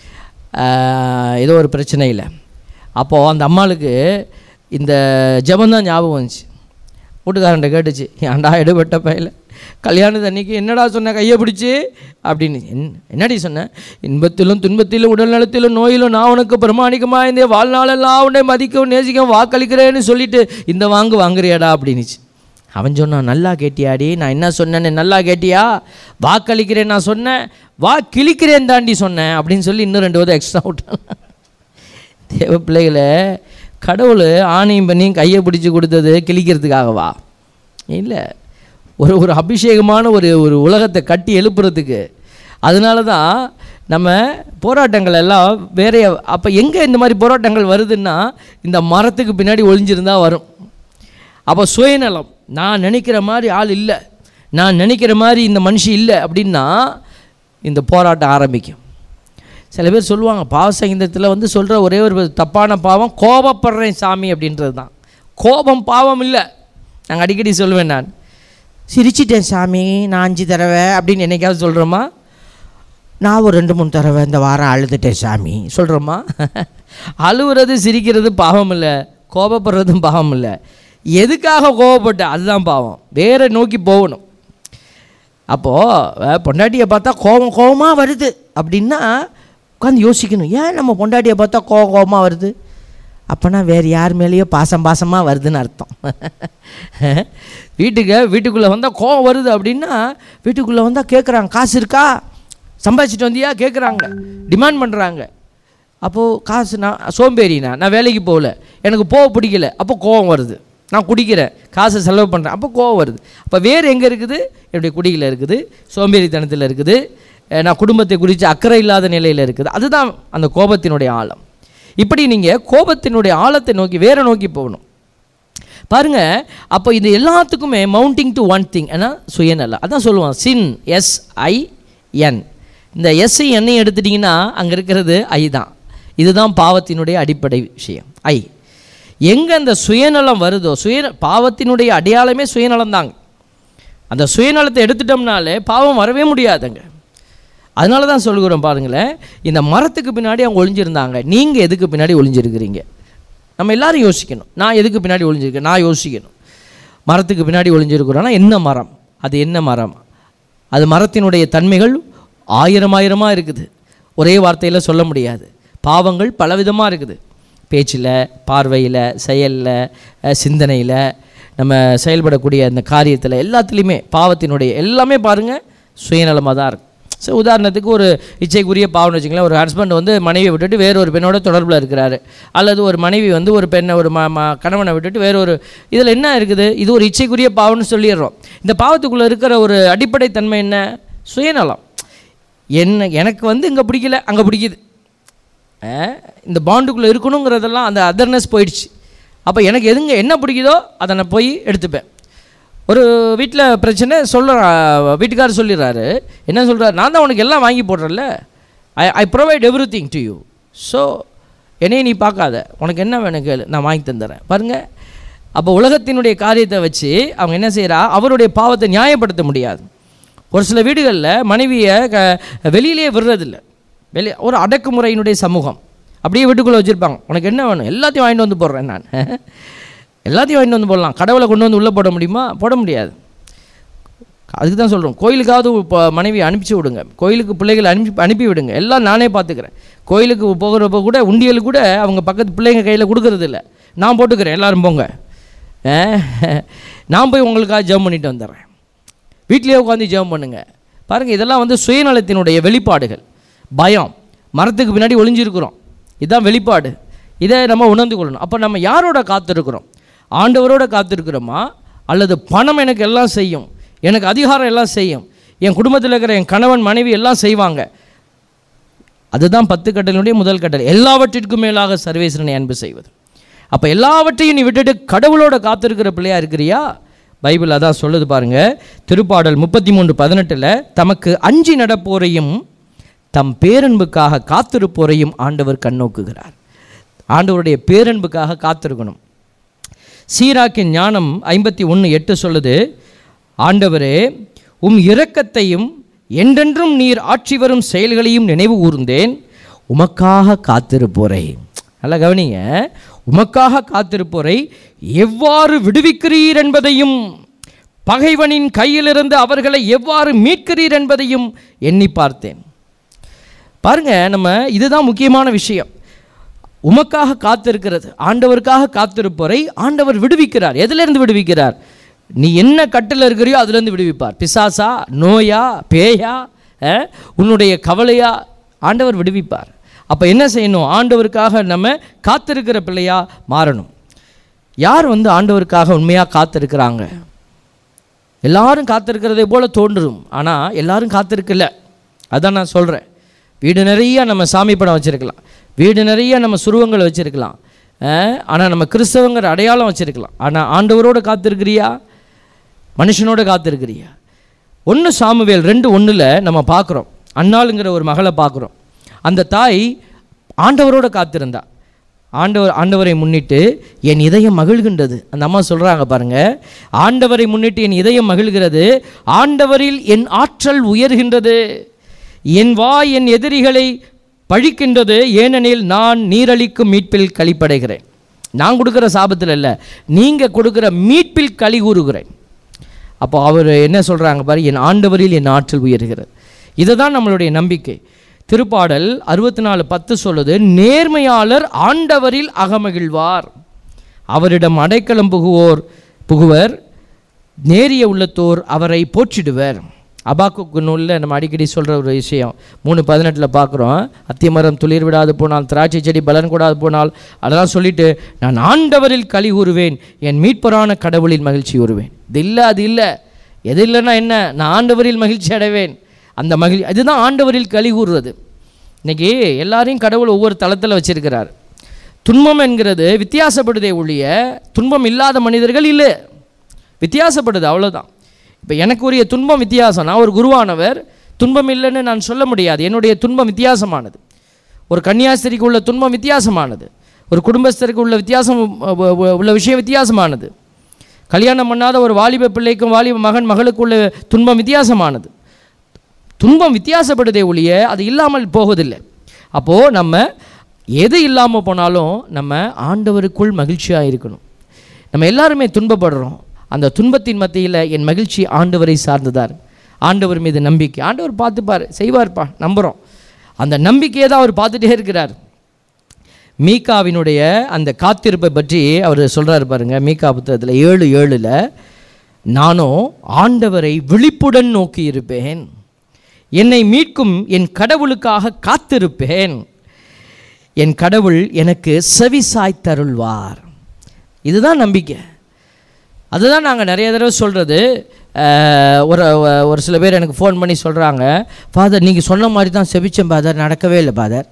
அஹ், ஏதோ ஒரு பிரச்சனையில் அப்போது அந்த அம்மாளுக்கு இந்த ஜெபந்தான் ஞாபகம் வந்துச்சு வீட்டுக்காரன்ட்ட கேட்டுச்சு ஏன்டா எடுபட்ட பையில கல்யாணத்து அன்னைக்கு என்னடா சொன்ன கையை பிடிச்சி அப்படின்னு என் என்னடி சொன்னேன் இன்பத்திலும் துன்பத்திலும் உடல் நலத்திலும் நோயிலும் நான் உனக்கு பிரமாணிக்கமாக இந்த வாழ்நாளெல்லாம் உன்னை மதிக்கவும் நேசிக்கவும் வாக்களிக்கிறேன்னு சொல்லிட்டு இந்த வாங்கு வாங்குறியாடா அப்படின்னுச்சு அவன் சொன்னான் நல்லா கேட்டியாடி நான் என்ன சொன்னேன்னு நல்லா கேட்டியா வாக்களிக்கிறேன் நான் சொன்னேன் வா கிழிக்கிறேன் தாண்டி சொன்னேன் அப்படின்னு சொல்லி இன்னும் ரெண்டு வதை எக்ஸ்ட்ரா விட்டான் தேவ பிள்ளைகளை கடவுள் ஆணையும் பண்ணியும் கையை பிடிச்சி கொடுத்தது கிழிக்கிறதுக்காகவா இல்லை ஒரு ஒரு அபிஷேகமான ஒரு ஒரு உலகத்தை கட்டி எழுப்புறதுக்கு அதனால தான் நம்ம போராட்டங்கள் எல்லாம் வேற அப்போ எங்கே இந்த மாதிரி போராட்டங்கள் வருதுன்னா இந்த மரத்துக்கு பின்னாடி ஒளிஞ்சிருந்தா வரும் அப்போ சுயநலம் நான் நினைக்கிற மாதிரி ஆள் இல்லை நான் நினைக்கிற மாதிரி இந்த மனுஷி இல்லை அப்படின்னா இந்த போராட்டம் ஆரம்பிக்கும் சில பேர் சொல்லுவாங்க பாவ சங்கீதத்தில் வந்து சொல்கிற ஒரே ஒரு தப்பான பாவம் கோபப்படுறேன் சாமி அப்படின்றது தான் கோபம் பாவம் இல்லை நாங்கள் அடிக்கடி சொல்லுவேன் நான் சிரிச்சிட்டேன் சாமி நான் அஞ்சு தடவை அப்படின்னு என்னைக்காவது சொல்கிறோமா நான் ஒரு ரெண்டு மூணு தடவை இந்த வாரம் அழுதுட்டேன் சாமி சொல்கிறோமா அழுவுறது சிரிக்கிறது பாவம் இல்லை கோபப்படுறதும் பாவம் இல்லை எதுக்காக கோபப்பட்ட அதுதான் பாவம் வேற நோக்கி போகணும் அப்போது பொண்டாட்டியை பார்த்தா கோபம் கோபமாக வருது அப்படின்னா உட்காந்து யோசிக்கணும் ஏன் நம்ம பொண்டாட்டியை பார்த்தா கோபம் கோபமாக வருது அப்போனா வேறு யார் மேலேயோ பாசம் பாசமாக வருதுன்னு அர்த்தம் வீட்டுக்கு வீட்டுக்குள்ளே வந்தால் கோபம் வருது அப்படின்னா வீட்டுக்குள்ளே வந்தால் கேட்குறாங்க காசு இருக்கா சம்பாதிச்சிட்டு வந்தியா கேட்குறாங்க டிமாண்ட் பண்ணுறாங்க அப்போது காசு நான் சோம்பேறினா நான் வேலைக்கு போகல எனக்கு போக பிடிக்கல அப்போ கோபம் வருது நான் குடிக்கிறேன் காசை செலவு பண்ணுறேன் அப்போ கோவம் வருது அப்போ வேறு எங்கே இருக்குது என்னுடைய குடியில் இருக்குது சோம்பேறித்தனத்தில் இருக்குது அஹ் நான் குடும்பத்தை குறித்து அக்கறை இல்லாத நிலையில் இருக்குது அதுதான் அந்த கோபத்தினுடைய ஆழம் இப்படி நீங்கள் கோபத்தினுடைய ஆழத்தை நோக்கி வேற நோக்கி போகணும் பாருங்க அப்போ இது எல்லாத்துக்குமே மவுண்டிங் டு ஒன் திங் ஏன்னா சுயநலம் அதான் சொல்லுவான் சின் எஸ் ஐ என் இந்த எஸ்ஐ எண்ணையும் எடுத்துட்டிங்கன்னா அங்கே இருக்கிறது ஐ தான் இதுதான் பாவத்தினுடைய அடிப்படை விஷயம் ஐ எங்கே அந்த சுயநலம் வருதோ சுய பாவத்தினுடைய அடையாளமே சுயநலம் தாங்க அந்த சுயநலத்தை எடுத்துட்டோம்னாலே பாவம் வரவே முடியாதுங்க அதனால தான் சொல்கிறோம் பாருங்களேன் இந்த மரத்துக்கு பின்னாடி அவங்க ஒளிஞ்சிருந்தாங்க நீங்கள் எதுக்கு பின்னாடி ஒளிஞ்சிருக்கிறீங்க நம்ம எல்லாரும் யோசிக்கணும் நான் எதுக்கு பின்னாடி ஒளிஞ்சிருக்கேன் நான் யோசிக்கணும் மரத்துக்கு பின்னாடி ஒளிஞ்சிருக்கிறோன்னா என்ன மரம் அது என்ன மரம் அது மரத்தினுடைய தன்மைகள் ஆயிரம் ஆயிரமாக இருக்குது ஒரே வார்த்தையில் சொல்ல முடியாது பாவங்கள் பலவிதமாக இருக்குது பேச்சில் பார்வையில் செயலில் சிந்தனையில் நம்ம செயல்படக்கூடிய அந்த காரியத்தில் எல்லாத்துலேயுமே பாவத்தினுடைய எல்லாமே பாருங்கள் சுயநலமாக தான் இருக்கும் ஸோ உதாரணத்துக்கு ஒரு இச்சைக்குரிய பாவம்னு வச்சுங்களேன் ஒரு ஹஸ்பண்ட் வந்து மனைவியை விட்டுட்டு வேற ஒரு பெண்ணோட தொடர்பில் இருக்கிறாரு அல்லது ஒரு மனைவி வந்து ஒரு பெண்ணை ஒரு ம ம- கணவனை விட்டுட்டு வேற ஒரு இதில் என்ன இருக்குது இது ஒரு இச்சைக்குரிய பாவம்னு சொல்லிடுறோம் இந்த பாவத்துக்குள்ளே இருக்கிற ஒரு அடிப்படை தன்மை என்ன சுயநலம் என்ன எனக்கு வந்து இங்கே பிடிக்கல அங்கே பிடிக்குது அஹ், இந்த பாண்டுக்குள்ளே இருக்கணுங்கிறதெல்லாம் அந்த அதர்னஸ் போயிடுச்சு அப்போ எனக்கு எதுங்க என்ன பிடிக்குதோ அதை நான் போய் எடுத்துப்பேன் ஒரு வீட்டில் பிரச்சனை சொல்கிறான் வீட்டுக்காரர் சொல்லிடுறாரு என்ன சொல்கிறார் நான் தான் உனக்கு எல்லாம் வாங்கி போடுறேன்ல I I provide everything to you so என்னையும் நீ பார்க்காத உனக்கு என்ன வேணும் கேளு நான் வாங்கி தந்துடுறேன் பாருங்கள் அப்போ உலகத்தினுடைய காரியத்தை வச்சு அவங்க என்ன செய்கிறா அவருடைய பாவத்தை நியாயப்படுத்த முடியாது ஒரு சில வீடுகளில் மனைவியை க வெளியிலேயே விடுறதில்ல வெளி ஒரு அடக்குமுறையினுடைய சமூகம் அப்படியே வீட்டுக்குள்ளே வச்சுருப்பாங்க உனக்கு என்ன வேணும் எல்லாத்தையும் வாங்கிட்டு வந்து போடுறேன் நான் எல்லாத்தையும் வாங்கிட்டு வந்து போடலாம் கடவுளை கொண்டு வந்து உள்ளே போட முடியுமா போட முடியாது அதுக்கு தான் சொல்கிறோம் கோயிலுக்காவது இப்போ மனைவி அனுப்பிச்சி விடுங்க கோயிலுக்கு பிள்ளைகளை அனுப்பி அனுப்பி விடுங்க எல்லாம் நானே பார்த்துக்கிறேன் கோயிலுக்கு போகிறப்ப கூட உண்டியல் கூட அவங்க பக்கத்து பிள்ளைங்க கையில் கொடுக்கறது இல்ல நான் போட்டுக்கிறேன் எல்லாரும் போங்க அஹ், நான் போய் உங்களுக்காக ஜெபம் பண்ணிட்டு வந்துடுறேன் வீட்டிலேயே உட்காந்து ஜெபம் பண்ணுங்க பாருங்கள் இதெல்லாம் வந்து சுயநலத்தினுடைய வெளிப்பாடுகள் பயம் மரத்துக்கு பின்னாடி ஒளிஞ்சிருக்கிறோம் இதுதான் வெளிப்பாடு இதை நம்ம உணர்ந்து கொள்ளணும் அப்போ நம்ம யாரோட காத்திருக்கிறோம் ஆண்டவரோட காத்திருக்கிறோமா அல்லது பணம் எனக்கு எல்லாம் செய்யும் எனக்கு அதிகாரம் எல்லாம் செய்யும் என் குடும்பத்தில் இருக்கிற என் கணவன் மனைவி எல்லாம் செய்வாங்க அதுதான் பத்து கட்டளையுடைய முதல் கட்டளை எல்லாவற்றிற்கும் மேலாக சர்வேஸ்வரனை அன்பு செய்வது அப்போ எல்லாவற்றையும் நீ விட்டுட்டு கடவுளோட காத்திருக்கிற பிள்ளையா இருக்கிறியா பைபிள் அதான் சொல்லுது பாருங்க திருப்பாடல் முப்பத்தி மூன்று பதினெட்டில் தமக்கு அஞ்சி நடப்போரையும் தம் பேரன்புக்காக காத்திருப்போரையும் ஆண்டவர் கண்ணோக்குகிறார் ஆண்டவருடைய பேரன்புக்காக காத்திருக்கணும் சீராக்கின் ஞானம் ஐம்பத்தி ஒன்று எட்டு சொல்லுது ஆண்டவரே உம் இரக்கத்தையும் என்றென்றும் நீர் ஆட்சி வரும் செயல்களையும் நினைவு கூர்ந்தேன் உமக்காக காத்திருப்போரை நல்லா கவனிங்க உமக்காக காத்திருப்போரை எவ்வாறு விடுவிக்கிறீர் என்பதையும் பகைவனின் கையிலிருந்து அவர்களை எவ்வாறு மீட்கிறீர் என்பதையும் எண்ணி பார்த்தேன் பாருங்க நம்ம இதுதான் முக்கியமான விஷயம் உமக்காக காத்திருக்கிறது ஆண்டவருக்காக காத்திருப்போரை ஆண்டவர் விடுவிக்கிறார் எதிலிருந்து விடுவிக்கிறார் நீ என்ன கட்டில் இருக்கிறியோ அதுலேருந்து விடுவிப்பார் பிசாசா நோயா பேயா அஹ், உன்னுடைய கவலையா ஆண்டவர் விடுவிப்பார் அப்போ என்ன செய்யணும் ஆண்டவருக்காக நம்ம காத்திருக்கிற பிள்ளையா மாறணும் யார் வந்து ஆண்டவருக்காக உண்மையாக காத்திருக்கிறாங்க எல்லாரும் காத்திருக்கிறதை போல தோன்றும் ஆனால் எல்லாரும் காத்திருக்கல அதான் நான் சொல்கிறேன் வீடு நிறைய நம்ம சாமி படம் வச்சுருக்கலாம் வீடு நிறைய நம்ம சுருவங்கள் வச்சுருக்கலாம் ஆனால் நம்ம கிறிஸ்தவங்கிற அடையாளம் வச்சுருக்கலாம் ஆனால் ஆண்டவரோட காத்திருக்கிறியா மனுஷனோட காத்திருக்கிறியா ஒன்று சாமுவேல் ரெண்டு ஒன்றில் நம்ம பார்க்குறோம் அன்னாளுங்கிற ஒரு மகளை பார்க்குறோம் அந்த தாய் ஆண்டவரோட காத்திருந்தா ஆண்டவர் ஆண்டவரை முன்னிட்டு என் இதயம் மகிழ்கின்றது அந்த அம்மா சொல்கிறாங்க பாருங்க ஆண்டவரை முன்னிட்டு என் இதயம் மகிழ்கிறது ஆண்டவரில் என் ஆற்றல் உயர்கின்றது என் வாய் என் எதிரிகளை பழிக்கின்றது ஏனெனில் நான் நீரளிக்கும் மீட்பில் களிப்படைகிறேன் நான் கொடுக்குற சாபத்தில் இல்லை நீங்கள் கொடுக்குற மீட்பில் களி கூறுகிறேன் அப்போ அவர் என்ன சொல்கிறாங்க பாரு என் ஆண்டவரில் என் ஆற்றல் உயர்கிறது இதுதான் நம்மளுடைய நம்பிக்கை திருப்பாடல் அறுபத்தி நாலு பத்து சொல்லுது நேர்மையாளர் ஆண்டவரில் அகமகிழ்வார் அவரிடம் அடைக்கலம் புகுவோர் புகுவர் நேரிய உள்ளத்தோர் அவரை போற்றிடுவர் அபாக்குக்கு நூலில் நம்ம அடிக்கடி சொல்கிற ஒரு விஷயம் மூணு பதினெட்டில் பார்க்குறோம் அத்திமரம் துளிர் விடாது போனால் திராட்சை செடி பலன் கூடாது போனால் அதெல்லாம் சொல்லிட்டு நான் ஆண்டவரில் களி கூறுவேன் என் மீட்பரான கடவுளில் மகிழ்ச்சி கூறுவேன் இது இல்லை அது இல்லை எது இல்லைன்னா என்ன நான் ஆண்டவரில் மகிழ்ச்சி அடைவேன் அந்த மகிழ் அதுதான் ஆண்டவரில் களி கூறுறது இன்னைக்கு எல்லாரையும் கடவுள் ஒவ்வொரு தளத்தில் வச்சிருக்கிறார் துன்பம் என்கிறது வித்தியாசப்படுதே ஒழிய துன்பம் இல்லாத மனிதர்கள் இல்லை வித்தியாசப்படுது அவ்வளோதான் இப்போ எனக்கு உரிய துன்பம் வித்தியாசம் நான் ஒரு குருவானவர் துன்பம் இல்லைன்னு நான் சொல்ல முடியாது என்னுடைய துன்பம் வித்தியாசமானது ஒரு கன்னியாஸ்திரிக்கு உள்ள துன்பம் வித்தியாசமானது ஒரு குடும்பஸ்தருக்கு உள்ள வித்தியாசம் உ- உ- உள்ள விஷயம் வித்தியாசமானது கல்யாணம் பண்ணாத ஒரு வாலிப பிள்ளைக்கும் வாலிப மகன் மகளுக்குள்ள துன்பம் வித்தியாசமானது துன்பம் வித்தியாசப்படுதே ஒழிய அது இல்லாமல் போவதில்லை அப்போது நம்ம எது இல்லாமல் போனாலும் நம்ம ஆண்டவருக்குள் மகிழ்ச்சியாக இருக்கணும் நம்ம எல்லாருமே துன்பப்படுறோம் அந்த துன்பத்தின் மத்தியில் என் மகிழ்ச்சி ஆண்டவரை சார்ந்ததார் ஆண்டவர் மீது நம்பிக்கை ஆண்டவர் பார்த்துப்பார் செய்வார்ப்பா நம்புகிறோம் அந்த நம்பிக்கையை தான் அவர் பார்த்துட்டே இருக்கிறார் மீகாவினுடைய அந்த காத்திருப்பை பற்றி அவர் சொல்கிறார் பாருங்க மீகா புத்தகத்தில் ஏழு ஏழில் நானும் ஆண்டவரை விழிப்புடன் நோக்கி இருப்பேன் என்னை மீட்கும் என் கடவுளுக்காக காத்திருப்பேன் என் கடவுள் எனக்கு செவிசாய் தருள்வார் இதுதான் நம்பிக்கை அதுதான் நாங்கள் நிறைய தடவை சொல்கிறது ஒரு ஒரு சில பேர் எனக்கு ஃபோன் பண்ணி சொல்கிறாங்க ஃபாதர் நீங்கள் சொன்ன மாதிரி தான் செபிச்சேன் ஃபாதர் நடக்கவே இல்லை ஃபாதர்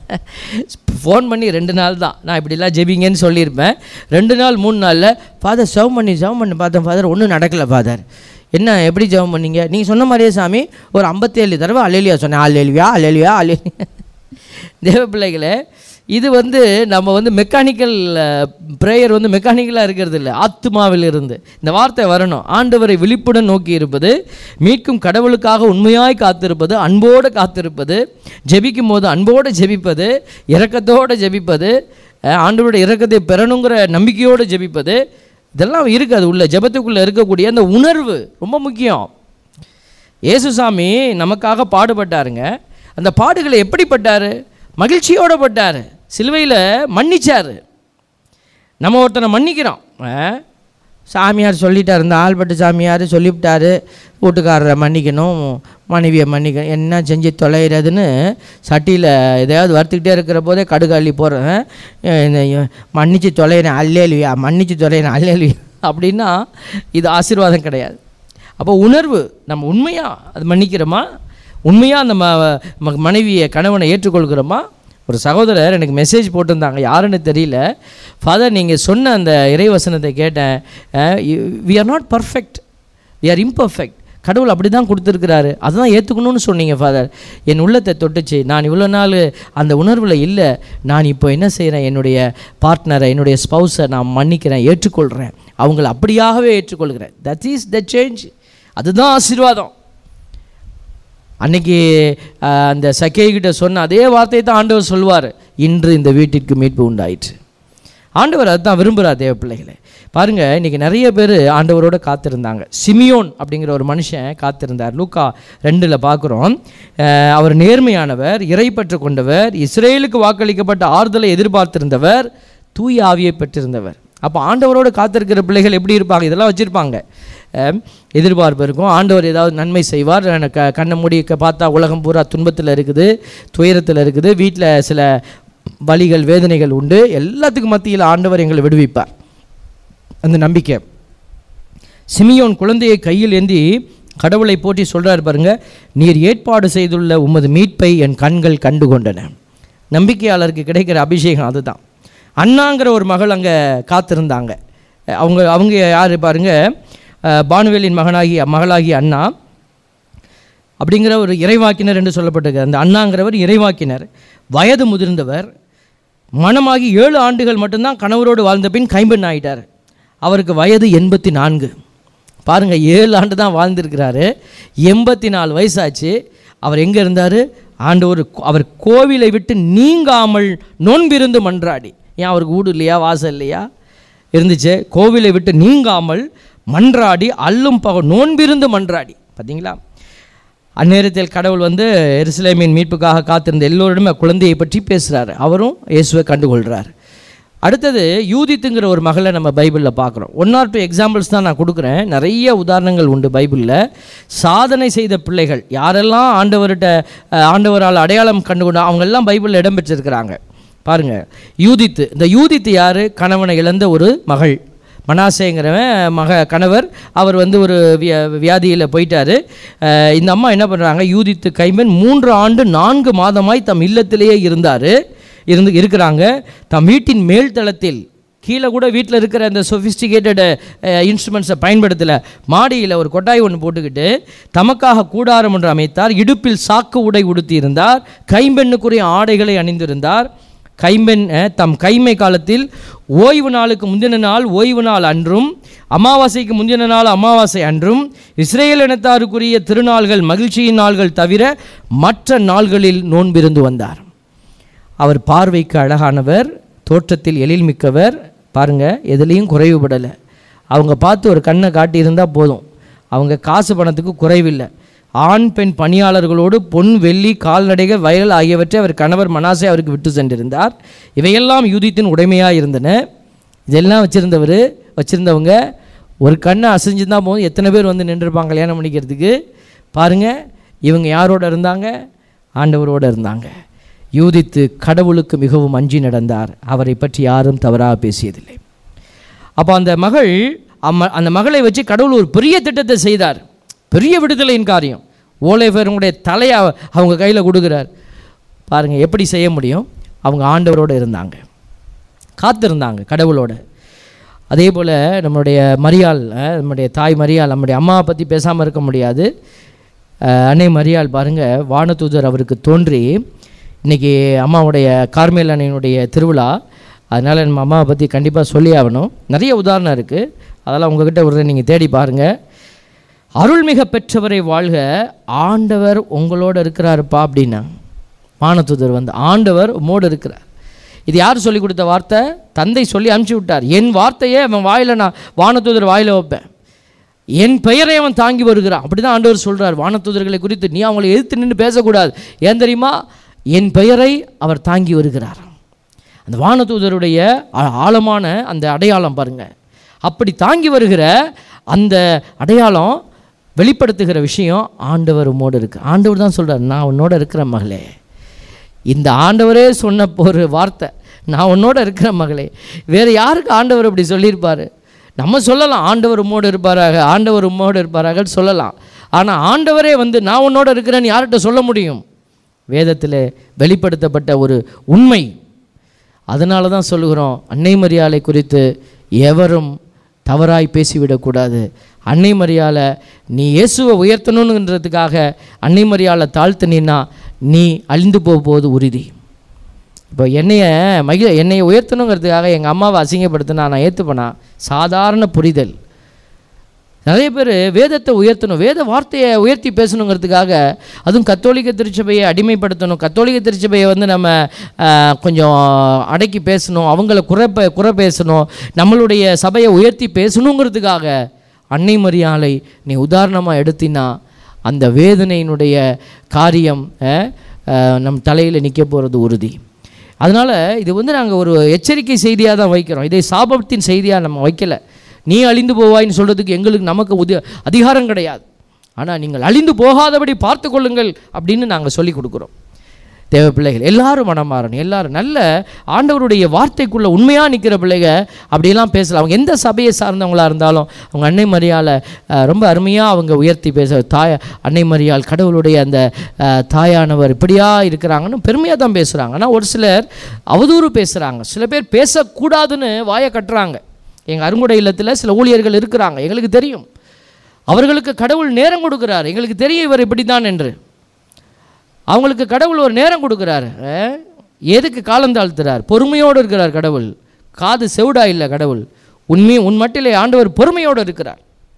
ஃபோன் பண்ணி ரெண்டு நாள் தான் நான் இப்படிலாம் ஜெபிங்கன்னு சொல்லியிருப்பேன் ரெண்டு நாள் மூணு நாளில் ஃபாதர் செவ் பண்ணி செவ் பண்ணி பார்த்தேன் ஃபாதர் ஒன்றும் நடக்கலை ஃபாதர் என்ன எப்படி ஜெபம் பண்ணீங்க நீங்கள் சொன்ன மாதிரியே சாமி ஒரு ஐம்பத்தேழு தடவை அலேலியா சொன்னேன் அலேலியா அலேலியா அலேலியா தேவ பிள்ளைகளே இது வந்து நம்ம வந்து மெக்கானிக்கல் ப்ரேயர் வந்து மெக்கானிக்கலாக இருக்கிறது இல்லை ஆத்மாவில் இருந்து இந்த வார்த்தை வரணும் ஆண்டவரை விழிப்புடன் நோக்கி இருப்பது மீட்கும் கடவுளுக்காக உண்மையாய் காத்திருப்பது அன்போடு காத்திருப்பது ஜெபிக்கும் போது அன்போடு ஜெபிப்பது இரக்கத்தோடு ஜெபிப்பது அஹ், ஆண்டவருடைய இரக்கத்தை பெறணுங்கிற நம்பிக்கையோடு ஜெபிப்பது இதெல்லாம் இருக்குது அது உள்ள ஜெபத்துக்குள்ளே இருக்கக்கூடிய அந்த உணர்வு ரொம்ப முக்கியம் இயேசுசாமி நமக்காக பாடுபட்டாருங்க அந்த பாடுகளை எப்படி பட்டார் மகிழ்ச்சியோடு பட்டார் சிலுவையில் மன்னிச்சார் நம்ம ஒருத்தனை மன்னிக்கிறோம் ஆ? சாமியார் சொல்லிட்டார் இந்த ஆள்பட்டு சாமியார் சொல்லிவிட்டாரு வீட்டுக்காரரை மன்னிக்கணும் மனைவியை மன்னிக்கணும் என்ன செஞ்சு தொலைகிறதுன்னு சட்டியில் எதையாவது வறுத்துக்கிட்டே இருக்கிற போதே கடுகு அள்ளி போடுறேன் மன்னிச்சு தொலைகிறேன் அல்லேலுவியா மன்னிச்சு தொலைகிறேன் அல்லேலுவியா அப்படின்னா இது ஆசீர்வாதம் கிடையாது அப்போ உணர்வு நம்ம உண்மையாக அது மன்னிக்கிறோமா உண்மையாக அந்த ம- ம- மனைவியை கணவனை ஏற்றுக்கொள்கிறோமா ஒரு சகோதரர் எனக்கு மெசேஜ் போட்டிருந்தாங்க யாருன்னு தெரியல ஃபாதர் நீங்கள் சொன்ன அந்த இறைவசனத்தை கேட்டேன் we are not perfect we are imperfect கடவுள் அப்படி தான் கொடுத்துருக்கிறாரு அதுதான் ஏற்றுக்கணும்னு சொன்னீங்க ஃபாதர் என் உள்ளத்தை தொட்டுச்சு நான் இவ்வளோ நாள் அந்த உணர்வில் இல்லை நான் இப்போ என்ன செய்கிறேன் என்னுடைய பார்ட்னரை என்னுடைய ஸ்பௌஸை நான் மன்னிக்கிறேன் ஏற்றுக்கொள்கிறேன் அவங்கள அப்படியாகவே ஏற்றுக்கொள்கிறேன் தட் இஸ் த சேஞ்ச் அதுதான் ஆசீர்வாதம் அன்னைக்கு ஆஹ், அந்த சக்கேகிட்ட சொன்ன அதே வார்த்தையை தான் ஆண்டவர் சொல்வார் இன்று இந்த வீட்டிற்கு மீட்பு உண்டாயிற்று ஆண்டவர் அதுதான் விரும்புகிறார் தேவ பிள்ளைகளை பாருங்கள் இன்றைக்கி நிறைய பேர் ஆண்டவரோட காத்திருந்தாங்க சிமியோன் அப்படிங்கிற ஒரு மனுஷன் காத்திருந்தார் லூக்கா ரெண்டில் பார்க்குறோம் அவர் நேர்மையானவர் இறைப்பற்று கொண்டவர் இஸ்ரேலுக்கு வாக்களிக்கப்பட்ட ஆறுதலை எதிர்பார்த்திருந்தவர் தூய ஆவியை பெற்றிருந்தவர் அப்போ ஆண்டவரோடு காத்திருக்கிற பிள்ளைகள் எப்படி இருப்பாங்க இதெல்லாம் வச்சுருப்பாங்க அஹ், எதிர்பார்ப்பு இருக்கும் ஆண்டவர் ஏதாவது நன்மை செய்வார் எனக்கு க கண்ணை மூடி க- பார்த்தா உலகம் பூரா துன்பத்தில் இருக்குது துயரத்தில் இருக்குது வீட்டில் சில வலிகள் வேதனைகள் உண்டு எல்லாத்துக்கும் மத்தியில் ஆண்டவர் எங்களை விடுவிப்பார் அந்த நம்பிக்கை சிமியோன் குழந்தையை கையில் ஏந்தி கடவுளை போற்றி சொல்றார் பாருங்க நீர் ஏற்பாடு செய்துள்ள உமது மீட்பை என் கண்கள் கண்டு கொண்டன நம்பிக்கையாளருக்கு கிடைக்கிற அபிஷேகம் அதுதான் அண்ணாங்கிற ஒரு மகள் அங்கே காத்திருந்தாங்க அவங்க அவங்க யார் பாருங்க அஹ், பானுவேலின் மகனாகி மகளாகி அண்ணா அப்படிங்கிற ஒரு இறைவாக்கினர் என்று சொல்லப்பட்டிருக்கு அந்த அண்ணாங்கிறவர் இறைவாக்கினர் வயது முதிர்ந்தவர் மணமாகி ஏழு ஆண்டுகள் மட்டும்தான் கணவரோடு வாழ்ந்த பின் கைம்பெண் ஆயிட்டார் அவருக்கு வயது எண்பத்தி நான்கு பாருங்கள் ஏழு ஆண்டு தான் வாழ்ந்திருக்கிறாரு எண்பத்தி நாலு வயசாச்சு அவர் எங்கே இருந்தார் ஆண்டவர் அவர் கோவிலை விட்டு நீங்காமல் நோன்பிருந்து மன்றாடி ஏன் அவருக்கு வீடு இல்லையா வாசல் இல்லையா இருந்துச்சு கோவிலை விட்டு நீங்காமல் மன்றாடி அல்லும் பக நோன்பிருந்து மன்றாடி பார்த்தீங்களா அந்நேரத்தில் கடவுள் வந்து எருசலேமின் மீட்புக்காக காத்திருந்த எல்லோரிடமே குழந்தையை பற்றி பேசுகிறாரு அவரும் இயேசுவை கண்டுகொள்கிறார் அடுத்தது யூதித்துங்கிற ஒரு மகளை நம்ம பைபிளில் பார்க்குறோம் ஒன் ஆர் டூ எக்ஸாம்பிள்ஸ் தான் நான் கொடுக்குறேன் நிறைய உதாரணங்கள் உண்டு பைபிளில் சாதனை செய்த பிள்ளைகள் யாரெல்லாம் ஆண்டவர்கிட்ட அஹ், ஆண்டவரால் அடையாளம் கண்டுகொண்டோ அவங்கெல்லாம் பைபிளில் இடம்பெற்றிருக்கிறாங்க பாருங்க யூதித்து இந்த யூதித்து யார் கணவனை இழந்த ஒரு மகள் மனாசேங்கிறவன் மக கணவர் அவர் வந்து ஒரு வியா வியாதியில் போயிட்டாரு அஹ் இந்த அம்மா என்ன பண்ணுறாங்க யூதித்து கைம்பெண் மூன்று ஆண்டு நான்கு மாதமாய் தம் இல்லத்திலேயே இருந்தார் இருந்து இருக்கிறாங்க தம் வீட்டின் மேல்தளத்தில் கீழே கூட வீட்டில் இருக்கிற அந்த சொஃபிஸ்டிகேட்டட் இன்ஸ்ட்ருமெண்ட்ஸை பயன்படுத்தலை மாடியில் ஒரு கொட்டாய் ஒன்று போட்டுக்கிட்டு தமக்காக கூடாரம் ஒன்று அமைத்தார் இடுப்பில் சாக்கு உடை உடுத்தி இருந்தார் கைம்பெண்ணுக்குரிய ஆடைகளை அணிந்திருந்தார் கைம்பெண் அஹ், தம் கைமை காலத்தில் ஓய்வு நாளுக்கு முந்தின நாள் ஓய்வு நாள் அன்றும் அமாவாசைக்கு முந்தின நாள் அமாவாசை அன்றும் இஸ்ரேல் இனத்தாருக்குரிய திருநாள்கள் மகிழ்ச்சியின் நாள்கள் தவிர மற்ற நாள்களில் நோன்பிருந்து வந்தார் அவர் பார்வைக்கு அழகானவர் தோற்றத்தில் எழில் மிக்கவர் பாருங்க எதுலேயும் குறைவுபடலை அவங்க பார்த்து ஒரு கண்ணை காட்டியிருந்தால் போதும் அவங்க காசு பணத்துக்கு குறைவில்லை ஆண் பெண் பணியாளர்களோடு பொன் வெள்ளி கால்நடைகள் வயல் ஆகியவற்றை அவர் கணவர் மனாசே அவருக்கு விட்டு சென்றிருந்தார் இவையெல்லாம் யூதித்தின் உடைமையாக இருந்தன இதெல்லாம் வச்சுருந்தவர் வச்சுருந்தவங்க ஒரு கண்ணை அசைஞ்சிருந்தா போதும் எத்தனை பேர் வந்து நின்றுருப்பாங்க கல்யாணம் பண்ணிக்கிறதுக்கு பாருங்கள் இவங்க யாரோட இருந்தாங்க ஆண்டவரோடு இருந்தாங்க யூதித்து கடவுளுக்கு மிகவும் அஞ்சி நடந்தார் அவரை பற்றி யாரும் தவறாக பேசியதில்லை அப்போ அந்த மகள் அம்ம அந்த மகளை வச்சு கடவுள் ஒரு பெரிய திட்டத்தை செய்தார் பெரிய விடுதலையின் காரியம் ஓலைஃபருடைய தலையை அவ- அவங்க கையில் கொடுக்குறார் பாருங்கள் எப்படி செய்ய முடியும் அவங்க ஆண்டவரோடு இருந்தாங்க காத்திருந்தாங்க கடவுளோட அதே போல் நம்மளுடைய மரியாள் அஹ், நம்முடைய தாய் மரியாள் நம்முடைய அம்மாவை பற்றி பேசாமல் இருக்க முடியாது அஹ், அன்னை மரியாள் பாருங்கள் வானதூதர் அவருக்கு தோன்றி இன்றைக்கி அம்மாவுடைய கார்மேல் அன்னையினுடைய திருவிழா அதனால் நம்ம அம்மாவை பற்றி கண்டிப்பாக சொல்லி ஆகணும் நிறைய உதாரணம் இருக்குது அதெல்லாம் உங்ககிட்ட ஒரு நீங்கள் தேடி பாருங்கள் அருள்மிக பெற்றவரை வாழ்க ஆண்டவர் உங்களோட இருக்கிறாருப்பா அப்படின்னா வானதூதர் வந்து ஆண்டவர் உம்மோடு இருக்கிறார் இது யார் சொல்லி கொடுத்த வார்த்தை தந்தை சொல்லி அனுப்பிச்சி விட்டார் என் வார்த்தையே அவன் வாயில் நான் வானதூதர் வாயில் வைப்பேன் என் பெயரை அவன் தாங்கி வருகிறான் அப்படி தான் ஆண்டவர் சொல்கிறார் வானதூதர்களை குறித்து நீ அவங்களை எதிர்த்து நின்று பேசக்கூடாது ஏன் தெரியுமா என் பெயரை அவர் தாங்கி வருகிறார் அந்த வானதூதருடைய ஆ- ஆழமான அந்த அடையாளம் பாருங்க அப்படி தாங்கி வருகிற அந்த அடையாளம் வெளிப்படுத்துகிற விஷயம் ஆண்டவர் உம்மோடு இருக்கு ஆண்டவர் தான் சொல்றார் நான் உன்னோட இருக்கிற மகளே இந்த ஆண்டவரே சொன்ன ஒரு வார்த்தை நான் உன்னோட இருக்கிற மகளே வேறு யாருக்கு ஆண்டவர் இப்படி சொல்லியிருப்பார் நம்ம சொல்லலாம் ஆண்டவர் உம்மோடு இருப்பாராக ஆண்டவர் உம்மோடு இருப்பாராக சொல்லலாம் ஆனால் ஆண்டவரே வந்து நான் உன்னோட இருக்கிறேன்னு யார்கிட்ட சொல்ல முடியும் வேதத்தில் வெளிப்படுத்தப்பட்ட ஒரு உண்மை அதனால தான் சொல்லுகிறோம் அன்னை மரியாதை குறித்து எவரும் தவறாய் பேசிவிடக்கூடாது அன்னை மரியாதை நீ இயேசுவை உயர்த்தணுன்றதுக்காக அன்னை மரியாதை தாழ்த்தினா நீ அழிந்து போக போவது உறுதி இப்போ என்னைய மகிழ என்னைய உயர்த்தணுங்கிறதுக்காக எங்கள் அம்மாவை அசிங்கப்படுத்தினா நான் ஏற்றுப்பேனா சாதாரண புரிதல் நிறைய பேர் வேதத்தை உயர்த்தணும் வேத வார்த்தையை உயர்த்தி பேசணுங்கிறதுக்காக அதுவும் கத்தோலிக்க திருச்சபையை அடிமைப்படுத்தணும் கத்தோலிக்க திருச்சபையை வந்து நம்ம ஆஹ், கொஞ்சம் அடக்கி பேசணும் அவங்கள குறை பே- குறை பேசணும் நம்மளுடைய சபையை உயர்த்தி பேசணுங்கிறதுக்காக அன்னை மரியாதை நீ உதாரணமாக எடுத்தினா அந்த வேதனையினுடைய காரியம் ஆஹ், ஆஹ், நம் தலையில் நிற்க போகிறது உறுதி அதனால் இது வந்து நாங்கள் ஒரு எச்சரிக்கை செய்தியாக தான் வைக்கிறோம் இதை சாபத்தின் செய்தியாக நம்ம வைக்கல நீ அழிந்து போவாயின்னு சொல்கிறதுக்கு எங்களுக்கு நமக்கு உத அதிகாரம் கிடையாது ஆனால் நீங்கள் அழிந்து போகாதபடி பார்த்து கொள்ளுங்கள் அப்படின்னு நாங்கள் சொல்லி கொடுக்குறோம் தேவ பிள்ளைகள் எல்லாரும் மனம் மாறணும் எல்லாரும் நல்ல ஆண்டவருடைய வார்த்தைக்குள்ளே உண்மையாக நிற்கிற பிள்ளைங்க அப்படியெல்லாம் பேசலாம் அவங்க எந்த சபையை சார்ந்தவங்களா இருந்தாலும் அவங்க அன்னை மரியாதை ரொம்ப அருமையாக அவங்க உயர்த்தி பேச தாய் அன்னை மரியாள் கடவுளுடைய அந்த அஹ், தாயானவர் இப்படியா இருக்கிறாங்கன்னு பெருமையாக தான் பேசுகிறாங்க ஆனால் ஒரு சிலர் அவதூறு பேசுகிறாங்க சில பேர் பேசக்கூடாதுன்னு வாயை கட்டுறாங்க எங்கள் அருங்குடை இல்லத்தில் சில ஊழியர்கள் இருக்கிறாங்க எங்களுக்கு தெரியும் அவர்களுக்கு கடவுள் நேரம் கொடுக்குறார் எங்களுக்கு தெரியும் இவர் இப்படி தான் என்று அவங்களுக்கு கடவுள் ஒரு நேரம் கொடுக்குறாரு அஹ், எதுக்கு காலம் தாழ்த்துறார் பொறுமையோடு இருக்கிறார் கடவுள் காது செவிடா இல்லை கடவுள் உண்மை உன் மட்டிலே ஆண்டவர் பொறுமையோடு இருக்கிறார்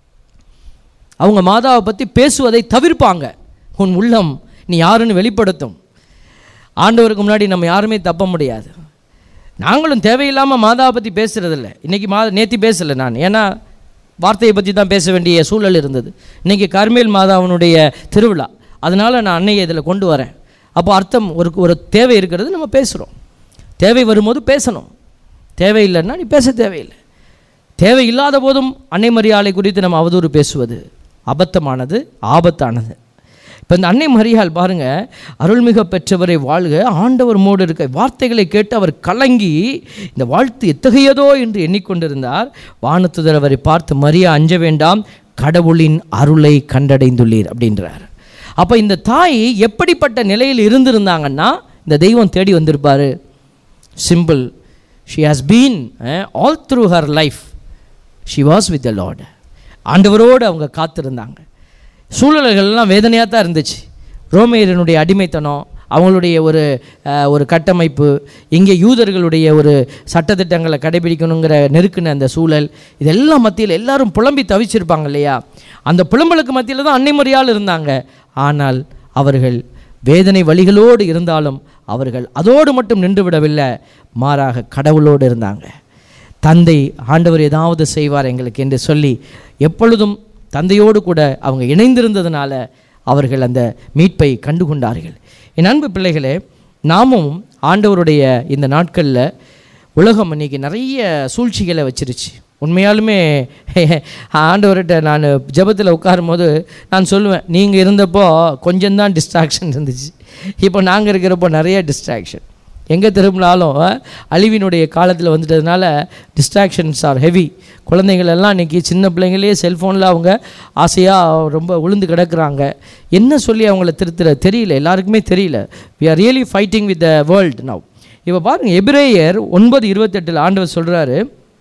அவங்க மாதாவை பற்றி பேசுவதை தவிர்ப்பாங்க உன் உள்ளம் நீ யாருன்னு வெளிப்படுத்தும் ஆண்டவருக்கு முன்னாடி நம்ம யாருமே தப்ப முடியாது நாங்களும் தேவையில்லாமல் மாதாவை பற்றி பேசுகிறதில்ல இன்றைக்கி மா நேத்தி பேசலை நான் ஏன்னா வார்த்தையை பற்றி தான் பேச வேண்டிய சூழல் இருந்தது இன்றைக்கி கர்மேல் மாதாவினுடைய திருவிழா அதனால் நான் அன்னையை இதில் கொண்டு வரேன் அப்போ அர்த்தம் ஒரு ஒரு தேவை இருக்கிறது நம்ம பேசுகிறோம் தேவை வரும்போது பேசணும் தேவையில்லைன்னா நீ பேச தேவையில்லை தேவையில்லாத போதும் அன்னை மரியாதை குறித்து நம்ம அவதூறு பேசுவது அபத்தமானது ஆபத்தானது இப்போ இந்த அன்னை மரியாள் பாருங்க அருள்மிக பெற்றவரை வாழ்க ஆண்டவர் மோடு இருக்க வார்த்தைகளை கேட்டு அவர் கலங்கி இந்த வாழ்த்து எத்தகையதோ என்று எண்ணிக்கொண்டிருந்தார் வானத்துதர் அவரை பார்த்து மரியா அஞ்ச வேண்டாம் கடவுளின் அருளை கண்டடைந்துள்ளீர் அப்படின்றார் அப்போ இந்த தாய் எப்படிப்பட்ட நிலையில் இருந்திருந்தாங்கன்னா இந்த தெய்வம் தேடி வந்திருப்பாரு simple she has been all through her life she was with the lord ஆண்டவரோடு அவங்க காத்திருந்தாங்க சூழ்நிலைகள்லாம் வேதனையாக தான் இருந்துச்சு ரோமையரனுடைய அடிமைத்தனம் அவங்களுடைய ஒரு அஹ், ஒரு கட்டமைப்பு இங்கே யூதர்களுடைய ஒரு சட்டத்திட்டங்களை கடைபிடிக்கணுங்கிற நெருக்கின அந்த சூழல் இதெல்லாம் மத்தியில் எல்லாரும் புலம்பி தவிச்சிருப்பாங்க இல்லையா அந்த புலம்பலுக்கு மத்தியில் தான் அன்னைமுறையால் இருந்தாங்க ஆனால் அவர்கள் வேதனை வழிகளோடு இருந்தாலும் அவர்கள் அதோடு மட்டும் நின்று விடவில்லை மாறாக கடவுளோடு இருந்தாங்க தந்தை ஆண்டவர் ஏதாவது செய்வார் எங்களுக்கு என்று சொல்லி எப்பொழுதும் தந்தையோடு கூட அவங்க இணைந்திருந்ததுனால அவர்கள் அந்த மீட்பை கண்டுகொண்டார்கள் என் அன்பு பிள்ளைகளே நாமும் ஆண்டவருடைய இந்த நாட்களில் உலகம் இன்னைக்கு நிறைய சூழ்ச்சிகளை வச்சிருச்சு உண்மையாலுமே ஆண்டவர்கிட்ட நான் ஜெபத்தில் உட்காரும் போது நான் சொல்லுவேன் நீங்கள் இருந்தப்போ கொஞ்சம்தான் டிஸ்ட்ராக்ஷன் இருந்துச்சு இப்போ நாங்கள் இருக்கிறப்போ நிறைய டிஸ்ட்ராக்ஷன் எங்கே திரும்பினாலும் அழிவினுடைய காலத்தில் வந்துட்டதுனால டிஸ்ட்ராக்ஷன்ஸ் ஆர் ஹெவி குழந்தைகள் எல்லாம் இன்றைக்கி சின்ன பிள்ளைங்களே செல்ஃபோனில் அவங்க ஆசையாக ரொம்ப உளுந்து கிடக்குறாங்க என்ன சொல்லி அவங்கள திருத்துற தெரியல எல்லாருக்குமே தெரியல we are really fighting with the world now இப்போ பாருங்கள் எபிரேயர் ஒன்பது இருபத்தெட்டில் ஆண்டவர் சொல்கிறாரு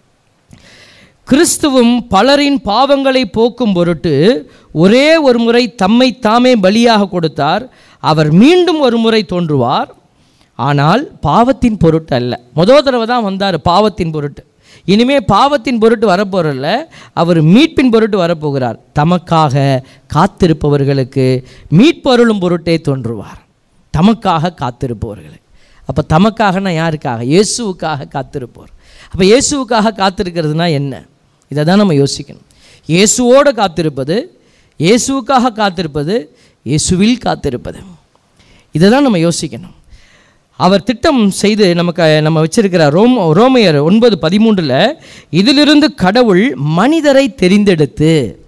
கிறிஸ்துவும் பலரின் பாவங்களை போக்கும் பொருட்டு ஒரே ஒரு முறை தம்மை தாமே பலியாக கொடுத்தார் அவர் மீண்டும் ஒரு முறை தோன்றுவார் ஆனால் பாவத்தின் பொருட்டு அல்ல முதல் தடவை தான் வந்தார் பாவத்தின் பொருட்டு இனிமே பாவத்தின் பொருட்டு வரப்போறல்ல அவர் மீட்பின் பொருட்டு வரப்போகிறார் தமக்காக காத்திருப்பவர்களுக்கு மீட்பருளும் பொருட்டே தோன்றுவார் தமக்காக காத்திருப்பவர்களுக்கு அப்போ தமக்காகனா யாருக்காக இயேசுவுக்காக காத்திருப்போர் அப்போ இயேசுவுக்காக காத்திருக்கிறதுனா என்ன இதை தான் நம்ம யோசிக்கணும் இயேசுவோடு காத்திருப்பது இயேசுவுக்காக காத்திருப்பது இயேசுவில் காத்திருப்பது இதை தான் நம்ம யோசிக்கணும் அவர் திட்டம் செய்து நமக்கு நம்ம வச்சிருக்கிற ரோம் ரோமையர் ஒன்பது பதிமூன்றில் இதிலிருந்து கடவுள் மனிதரை தெரிந்தெடுத்து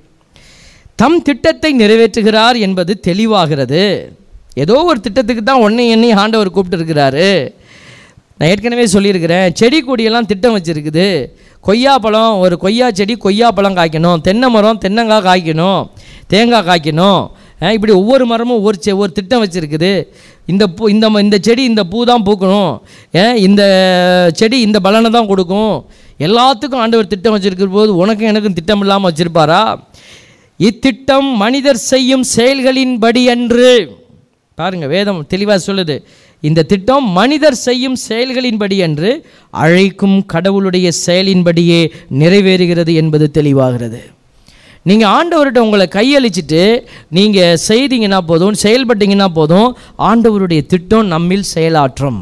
தம் திட்டத்தை நிறைவேற்றுகிறார் என்பது தெளிவாகிறது ஏதோ ஒரு திட்டத்துக்கு தான் ஒன்றை எண்ணி ஆண்டவர் கூப்பிட்டுருக்கிறாரு நான் ஏற்கனவே சொல்லியிருக்கிறேன் செடி கொடியெல்லாம் திட்டம் வச்சுருக்குது கொய்யா பழம் ஒரு கொய்யா செடி கொய்யா பழம் காய்க்கணும் தென்னை மரம் தென்னங்காய் காய்க்கணும் தேங்காய் காய்க்கணும் அஹ் இப்படி ஒவ்வொரு மரமும் ஒவ்வொரு செ ஒரு திட்டம் வச்சுருக்குது இந்த பூ இந்த ம- இந்த செடி இந்த பூ தான் பூக்கணும் ஏன் இந்த செடி இந்த பலனை தான் கொடுக்கும் எல்லாத்துக்கும் ஆண்டவர் திட்டம் வச்சிருக்கிற போது உனக்கும் எனக்கும் திட்டம் இல்லாமல் வச்சிருப்பாரா இத்திட்டம் மனிதர் செய்யும் செயல்களின்படி அன்று பாருங்க வேதம் தெளிவாக சொல்லுது இந்த திட்டம் மனிதர் செய்யும் செயல்களின்படி அன்று அழைக்கும் கடவுளுடைய செயலின்படியே நிறைவேறுகிறது என்பது தெளிவாகிறது நீங்கள் ஆண்டவர்கிட்ட உங்களை கையளிச்சிட்டு நீங்கள் செய்தீங்கன்னா போதும் செயல்பட்டீங்கன்னா போதும் ஆண்டவருடைய திட்டம் நம்மில் செயலாற்றும்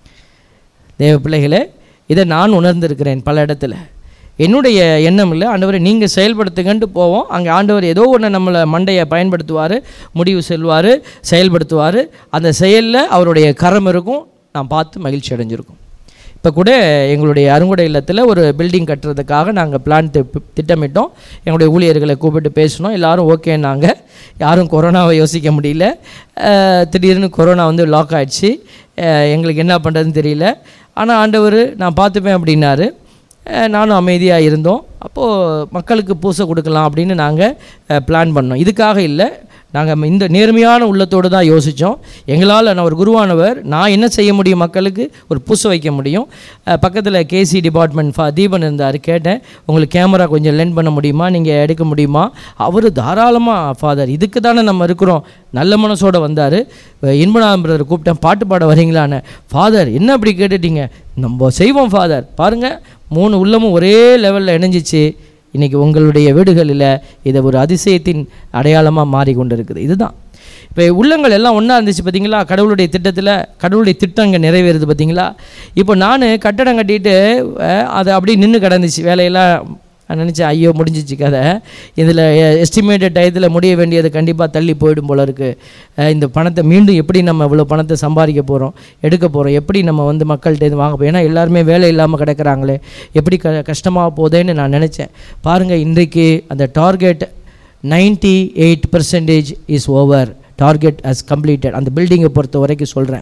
தேவ பிள்ளைகளே இதை நான் உணர்ந்திருக்கிறேன் பல இடத்துல என்னுடைய எண்ணம் இல்லை ஆண்டவரை நீங்கள் செயல்படுத்துங்கன்ட்டு போவோம் அங்கே ஆண்டவர் ஏதோ ஒன்று நம்மளை மண்டையை பயன்படுத்துவார் முடிவு செல்வார் செயல்படுத்துவார் அந்த செயலில் அவருடைய கரம் இருக்கும் நான் பார்த்து மகிழ்ச்சி அடைஞ்சிருக்கோம் இப்போ கூட எங்களுடைய அருங்குடை இல்லத்தில் ஒரு பில்டிங் கட்டுறதுக்காக நாங்கள் பிளான் திட்டமிட்டோம் எங்களுடைய ஊழியர்களை கூப்பிட்டு பேசினோம் எல்லாரும் ஓகேன்னாங்க யாரும் கொரோனாவை யோசிக்க முடியல அஹ், திடீர்னு கொரோனா வந்து லாக் ஆயிடுச்சு அஹ், எங்களுக்கு என்ன பண்ணுறதுன்னு தெரியல ஆனால் ஆண்டவர் நான் பார்த்துப்பேன் அப்படின்னாரு அஹ், நானும் அமைதியாக இருந்தோம் அப்போது மக்களுக்கு பூசை கொடுக்கலாம் அப்படின்னு நாங்கள் பிளான் பண்ணோம் இதுக்காக இல்லை நாங்கள் இந்த நேர்மையான உள்ளத்தோடு தான் யோசித்தோம் எங்களால் நான் ஒரு குருவானவர் நான் என்ன செய்ய முடியும் மக்களுக்கு ஒரு பூசை வைக்க முடியும் பக்கத்தில் கேசி டிபார்ட்மெண்ட் ஃபா தீபன் இருந்தார் கேட்டேன் உங்களுக்கு கேமரா கொஞ்சம் லென் பண்ண முடியுமா நீங்கள் எடுக்க முடியுமா அவர் தாராளமாக ஃபாதர் இதுக்கு தானே நம்ம இருக்கிறோம் நல்ல மனசோட வந்தார் இன்பநாதன் பிரதர் கூப்பிட்டேன் பாட்டு பாட வரீங்களான்னு ஃபாதர் என்ன அப்படி கேட்டுட்டீங்க நம்ம செய்வோம் ஃபாதர் பாருங்கள் மூணு உள்ளமும் ஒரே லெவலில் இணைஞ்சிச்சு இன்றைக்கி உங்களுடைய வீடுகளில் இதை ஒரு அதிசயத்தின் அடையாளமாக மாறிக்கொண்டிருக்குது இதுதான் இப்போ உள்ளங்கள் எல்லாம் ஒன்றா இருந்துச்சு பார்த்தீங்களா கடவுளுடைய திட்டத்தில் கடவுளுடைய திட்டம் இங்கே நிறைவேறுது பார்த்தீங்களா இப்போ நான் கட்டடம் கட்டிட்டு அஹ், அது அப்படியே நின்று கிடந்துச்சு வேலையெல்லாம் நான் நினச்சேன் ஐயோ முடிஞ்சிச்சு கதை இதில் எஸ்டிமேட்டட் டயத்தில் முடிய வேண்டியது கண்டிப்பாக தள்ளி போயிடும் போல இருக்குது இந்த பணத்தை மீண்டும் எப்படி நம்ம இவ்வளோ பணத்தை சம்பாதிக்க போகிறோம் எடுக்க போகிறோம் எப்படி நம்ம வந்து மக்கள்கிட்ட இது வாங்க போகிறோம் ஏன்னா எல்லாருமே வேலை இல்லாமல் கிடக்குறாங்களே எப்படி க கஷ்டமாக போதேன்னு நான் நினச்சேன் பாருங்கள் இன்றைக்கு அந்த target ninety eight percentage is over target as completed அந்த பில்டிங்கை பொறுத்த வரைக்கும் சொல்கிறேன்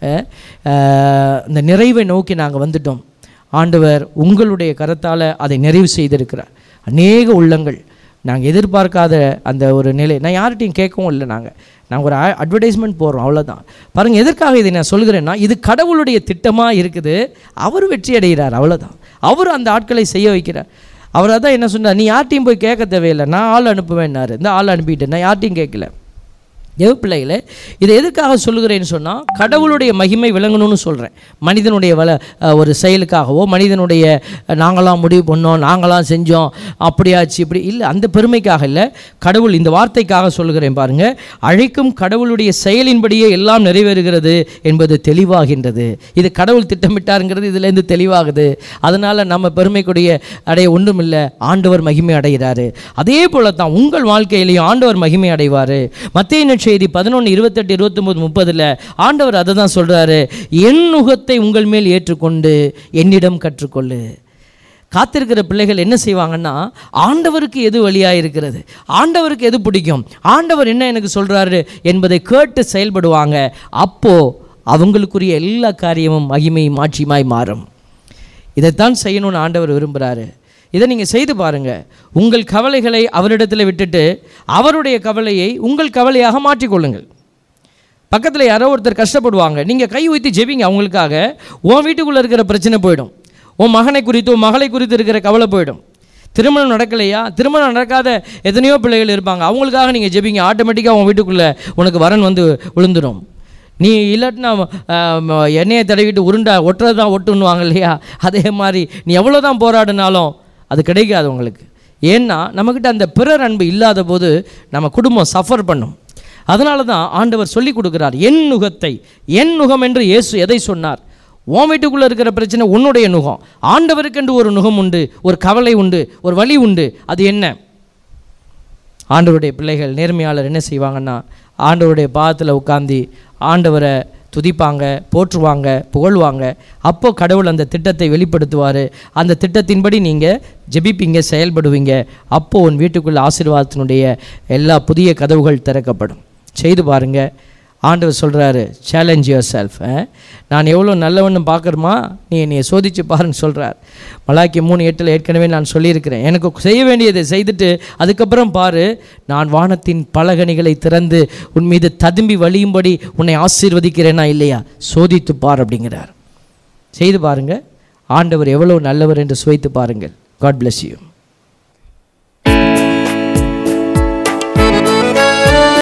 இந்த நிறைவை நோக்கி நாங்கள் வந்துட்டோம் ஆண்டவர் உங்களுடைய கரத்தால் அதை நிறைவு செய்திருக்கிறார் அநேக உள்ளங்கள் நாங்கள் எதிர்பார்க்காத அந்த ஒரு நிலை நான் யார்கிட்டையும் கேட்கவும் இல்லை நாங்கள் நாங்கள் ஒரு அட்வர்டைஸ்மெண்ட் போடுறோம் அவ்வளோதான் பாருங்கள் எதற்காக இதை நான் சொல்கிறேன்னா இது கடவுளுடைய திட்டமாக இருக்குது அவர் வெற்றி அடைகிறார் அவ்வளோதான் அவர் அந்த ஆட்களை செய்ய வைக்கிறார் அவர் அதான் என்ன சொன்னார் நீ யார்ட்டையும் போய் கேட்க தேவையில்லை நான் ஆள் அனுப்புவேன்னாரு இந்த ஆள் அனுப்பிட்டேன் நான் யார்ட்டையும் கேட்கல தேவ பிள்ளைகளே இதை எதுக்காக சொல்லுகிறேன்னு சொன்னால் கடவுளுடைய மகிமை விளங்கணும்னு சொல்கிறேன் மனிதனுடைய வள அஹ், ஒரு செயலுக்காகவோ மனிதனுடைய அஹ், நாங்களாம் முடிவு பண்ணோம் நாங்களாம் செஞ்சோம் அப்படியாச்சு இப்படி இல்லை அந்த பெருமைக்காக இல்லை கடவுள் இந்த வார்த்தைக்காக சொல்லுகிறேன் பாருங்க அழைக்கும் கடவுளுடைய செயலின்படியே எல்லாம் நிறைவேறுகிறது என்பது தெளிவாகின்றது இது கடவுள் திட்டமிட்டாருங்கிறது இதுலேருந்து தெளிவாகுது அதனால் நம்ம பெருமைக்குடைய அடைய ஒன்றுமில்லை ஆண்டவர் மகிமை அடைகிறாரு அதே போல தான் உங்கள் வாழ்க்கையிலையும் ஆண்டவர் மகிமை அடைவார் மத்திய செய்தி பதினொன்று இருபத்தெட்டு இருபத்தொம்போது முப்பதில் ஆண்டவர் அதை தான் சொல்கிறாரு என் நுகத்தை உங்கள் மேல் ஏற்றுக்கொண்டு என்னிடம் கற்றுக்கொள்ளு காத்திருக்கிற பிள்ளைகள் என்ன செய்வாங்கன்னா ஆண்டவருக்கு எது வழியாக இருக்கிறது ஆண்டவருக்கு எது பிடிக்கும் ஆண்டவர் என்ன எனக்கு சொல்கிறாரு என்பதை கேட்டு செயல்படுவாங்க அப்போது அவங்களுக்குரிய எல்லா காரியமும் மகிமையும் மாட்சியுமாய் மாறும் இதைத்தான் செய்யணும்னு ஆண்டவர் விரும்புகிறாரு இதை நீங்கள் செய்து பாருங்கள் உங்கள் கவலைகளை அவரிடத்தில் விட்டுட்டு அவருடைய கவலையை உங்கள் கவலையாக மாற்றிக்கொள்ளுங்கள் பக்கத்தில் யாரோ ஒருத்தர் கஷ்டப்படுவாங்க நீங்கள் கை ஊற்றி ஜெபிங்க அவங்களுக்காக உன் வீட்டுக்குள்ளே இருக்கிற பிரச்சனை போயிடும் உன் மகனை குறித்து உன் மகளை குறித்து இருக்கிற கவலை போயிடும் திருமணம் நடக்கலையா திருமணம் நடக்காத எத்தனையோ பிள்ளைகள் இருப்பாங்க அவங்களுக்காக நீங்கள் ஜெபிங்க ஆட்டோமேட்டிக்காக உன் வீட்டுக்குள்ளே உனக்கு வரன் வந்து விழுந்துடும் நீ இல்லாட்டினா ஆம், எண்ணெயை தடவிட்டு உருண்டை ஒட்டுறது தான் ஒட்டுன்னுவாங்க இல்லையா அதே மாதிரி நீ எவ்வளோ தான் போராடினாலும் அது கிடைக்காது உங்களுக்கு ஏன்னா நம்மக்கிட்ட அந்த பிறர் அன்பு இல்லாத போது நம்ம குடும்பம் சஃபர் பண்ணும் அதனால தான் ஆண்டவர் சொல்லி கொடுக்குறார் என் நுகத்தை என் நுகம் என்று இயேசு எதை சொன்னார் உன் வீட்டுக்குள்ளே இருக்கிற பிரச்சனை உன்னுடைய நுகம் ஆண்டவருக்கென்று ஒரு நுகம் உண்டு ஒரு கவலை உண்டு ஒரு வழி உண்டு அது என்ன ஆண்டவருடைய பிள்ளைகள் நேர்மையாளர் என்ன செய்வாங்கன்னா ஆண்டவருடைய பாதத்தில் உட்காந்து ஆண்டவரை துதிப்பாங்க போற்றுவாங்க புகழ்வாங்க அப்போ கடவுள் அந்த திட்டத்தை வெளிப்படுத்துவார் அந்த திட்டத்தின்படி நீங்கள் ஜெபிப்பீங்க செயல்படுவீங்க அப்போ உன் வீட்டுக்குள்ள ஆசீர்வாதத்தினுடைய எல்லா புதிய கதவுகள் திறக்கப்படும் செய்து பாருங்க ஆண்டவர் சொல்கிறாரு சேலஞ்ச் யுவர் செல்ஃப் நான் எவ்வளோ நல்லவன்னு பார்க்குறமா நீ என்னைய சோதிச்சு பாருன்னு சொல்கிறார் மலாக்கி மூணு எட்டில் ஏற்கனவே நான் சொல்லியிருக்கிறேன் எனக்கு செய்ய வேண்டியதை செய்துட்டு அதுக்கப்புறம் பாரு நான் வானத்தின் பலகணிகளை திறந்து உன் மீது ததும்பி வழியும்படி உன்னை ஆசீர்வதிக்கிறேனா இல்லையா சோதித்து பார் அப்படிங்கிறார் செய்து பாருங்க ஆண்டவர் எவ்வளோ நல்லவர் என்று சுவைத்து பாருங்கள் காட் bless you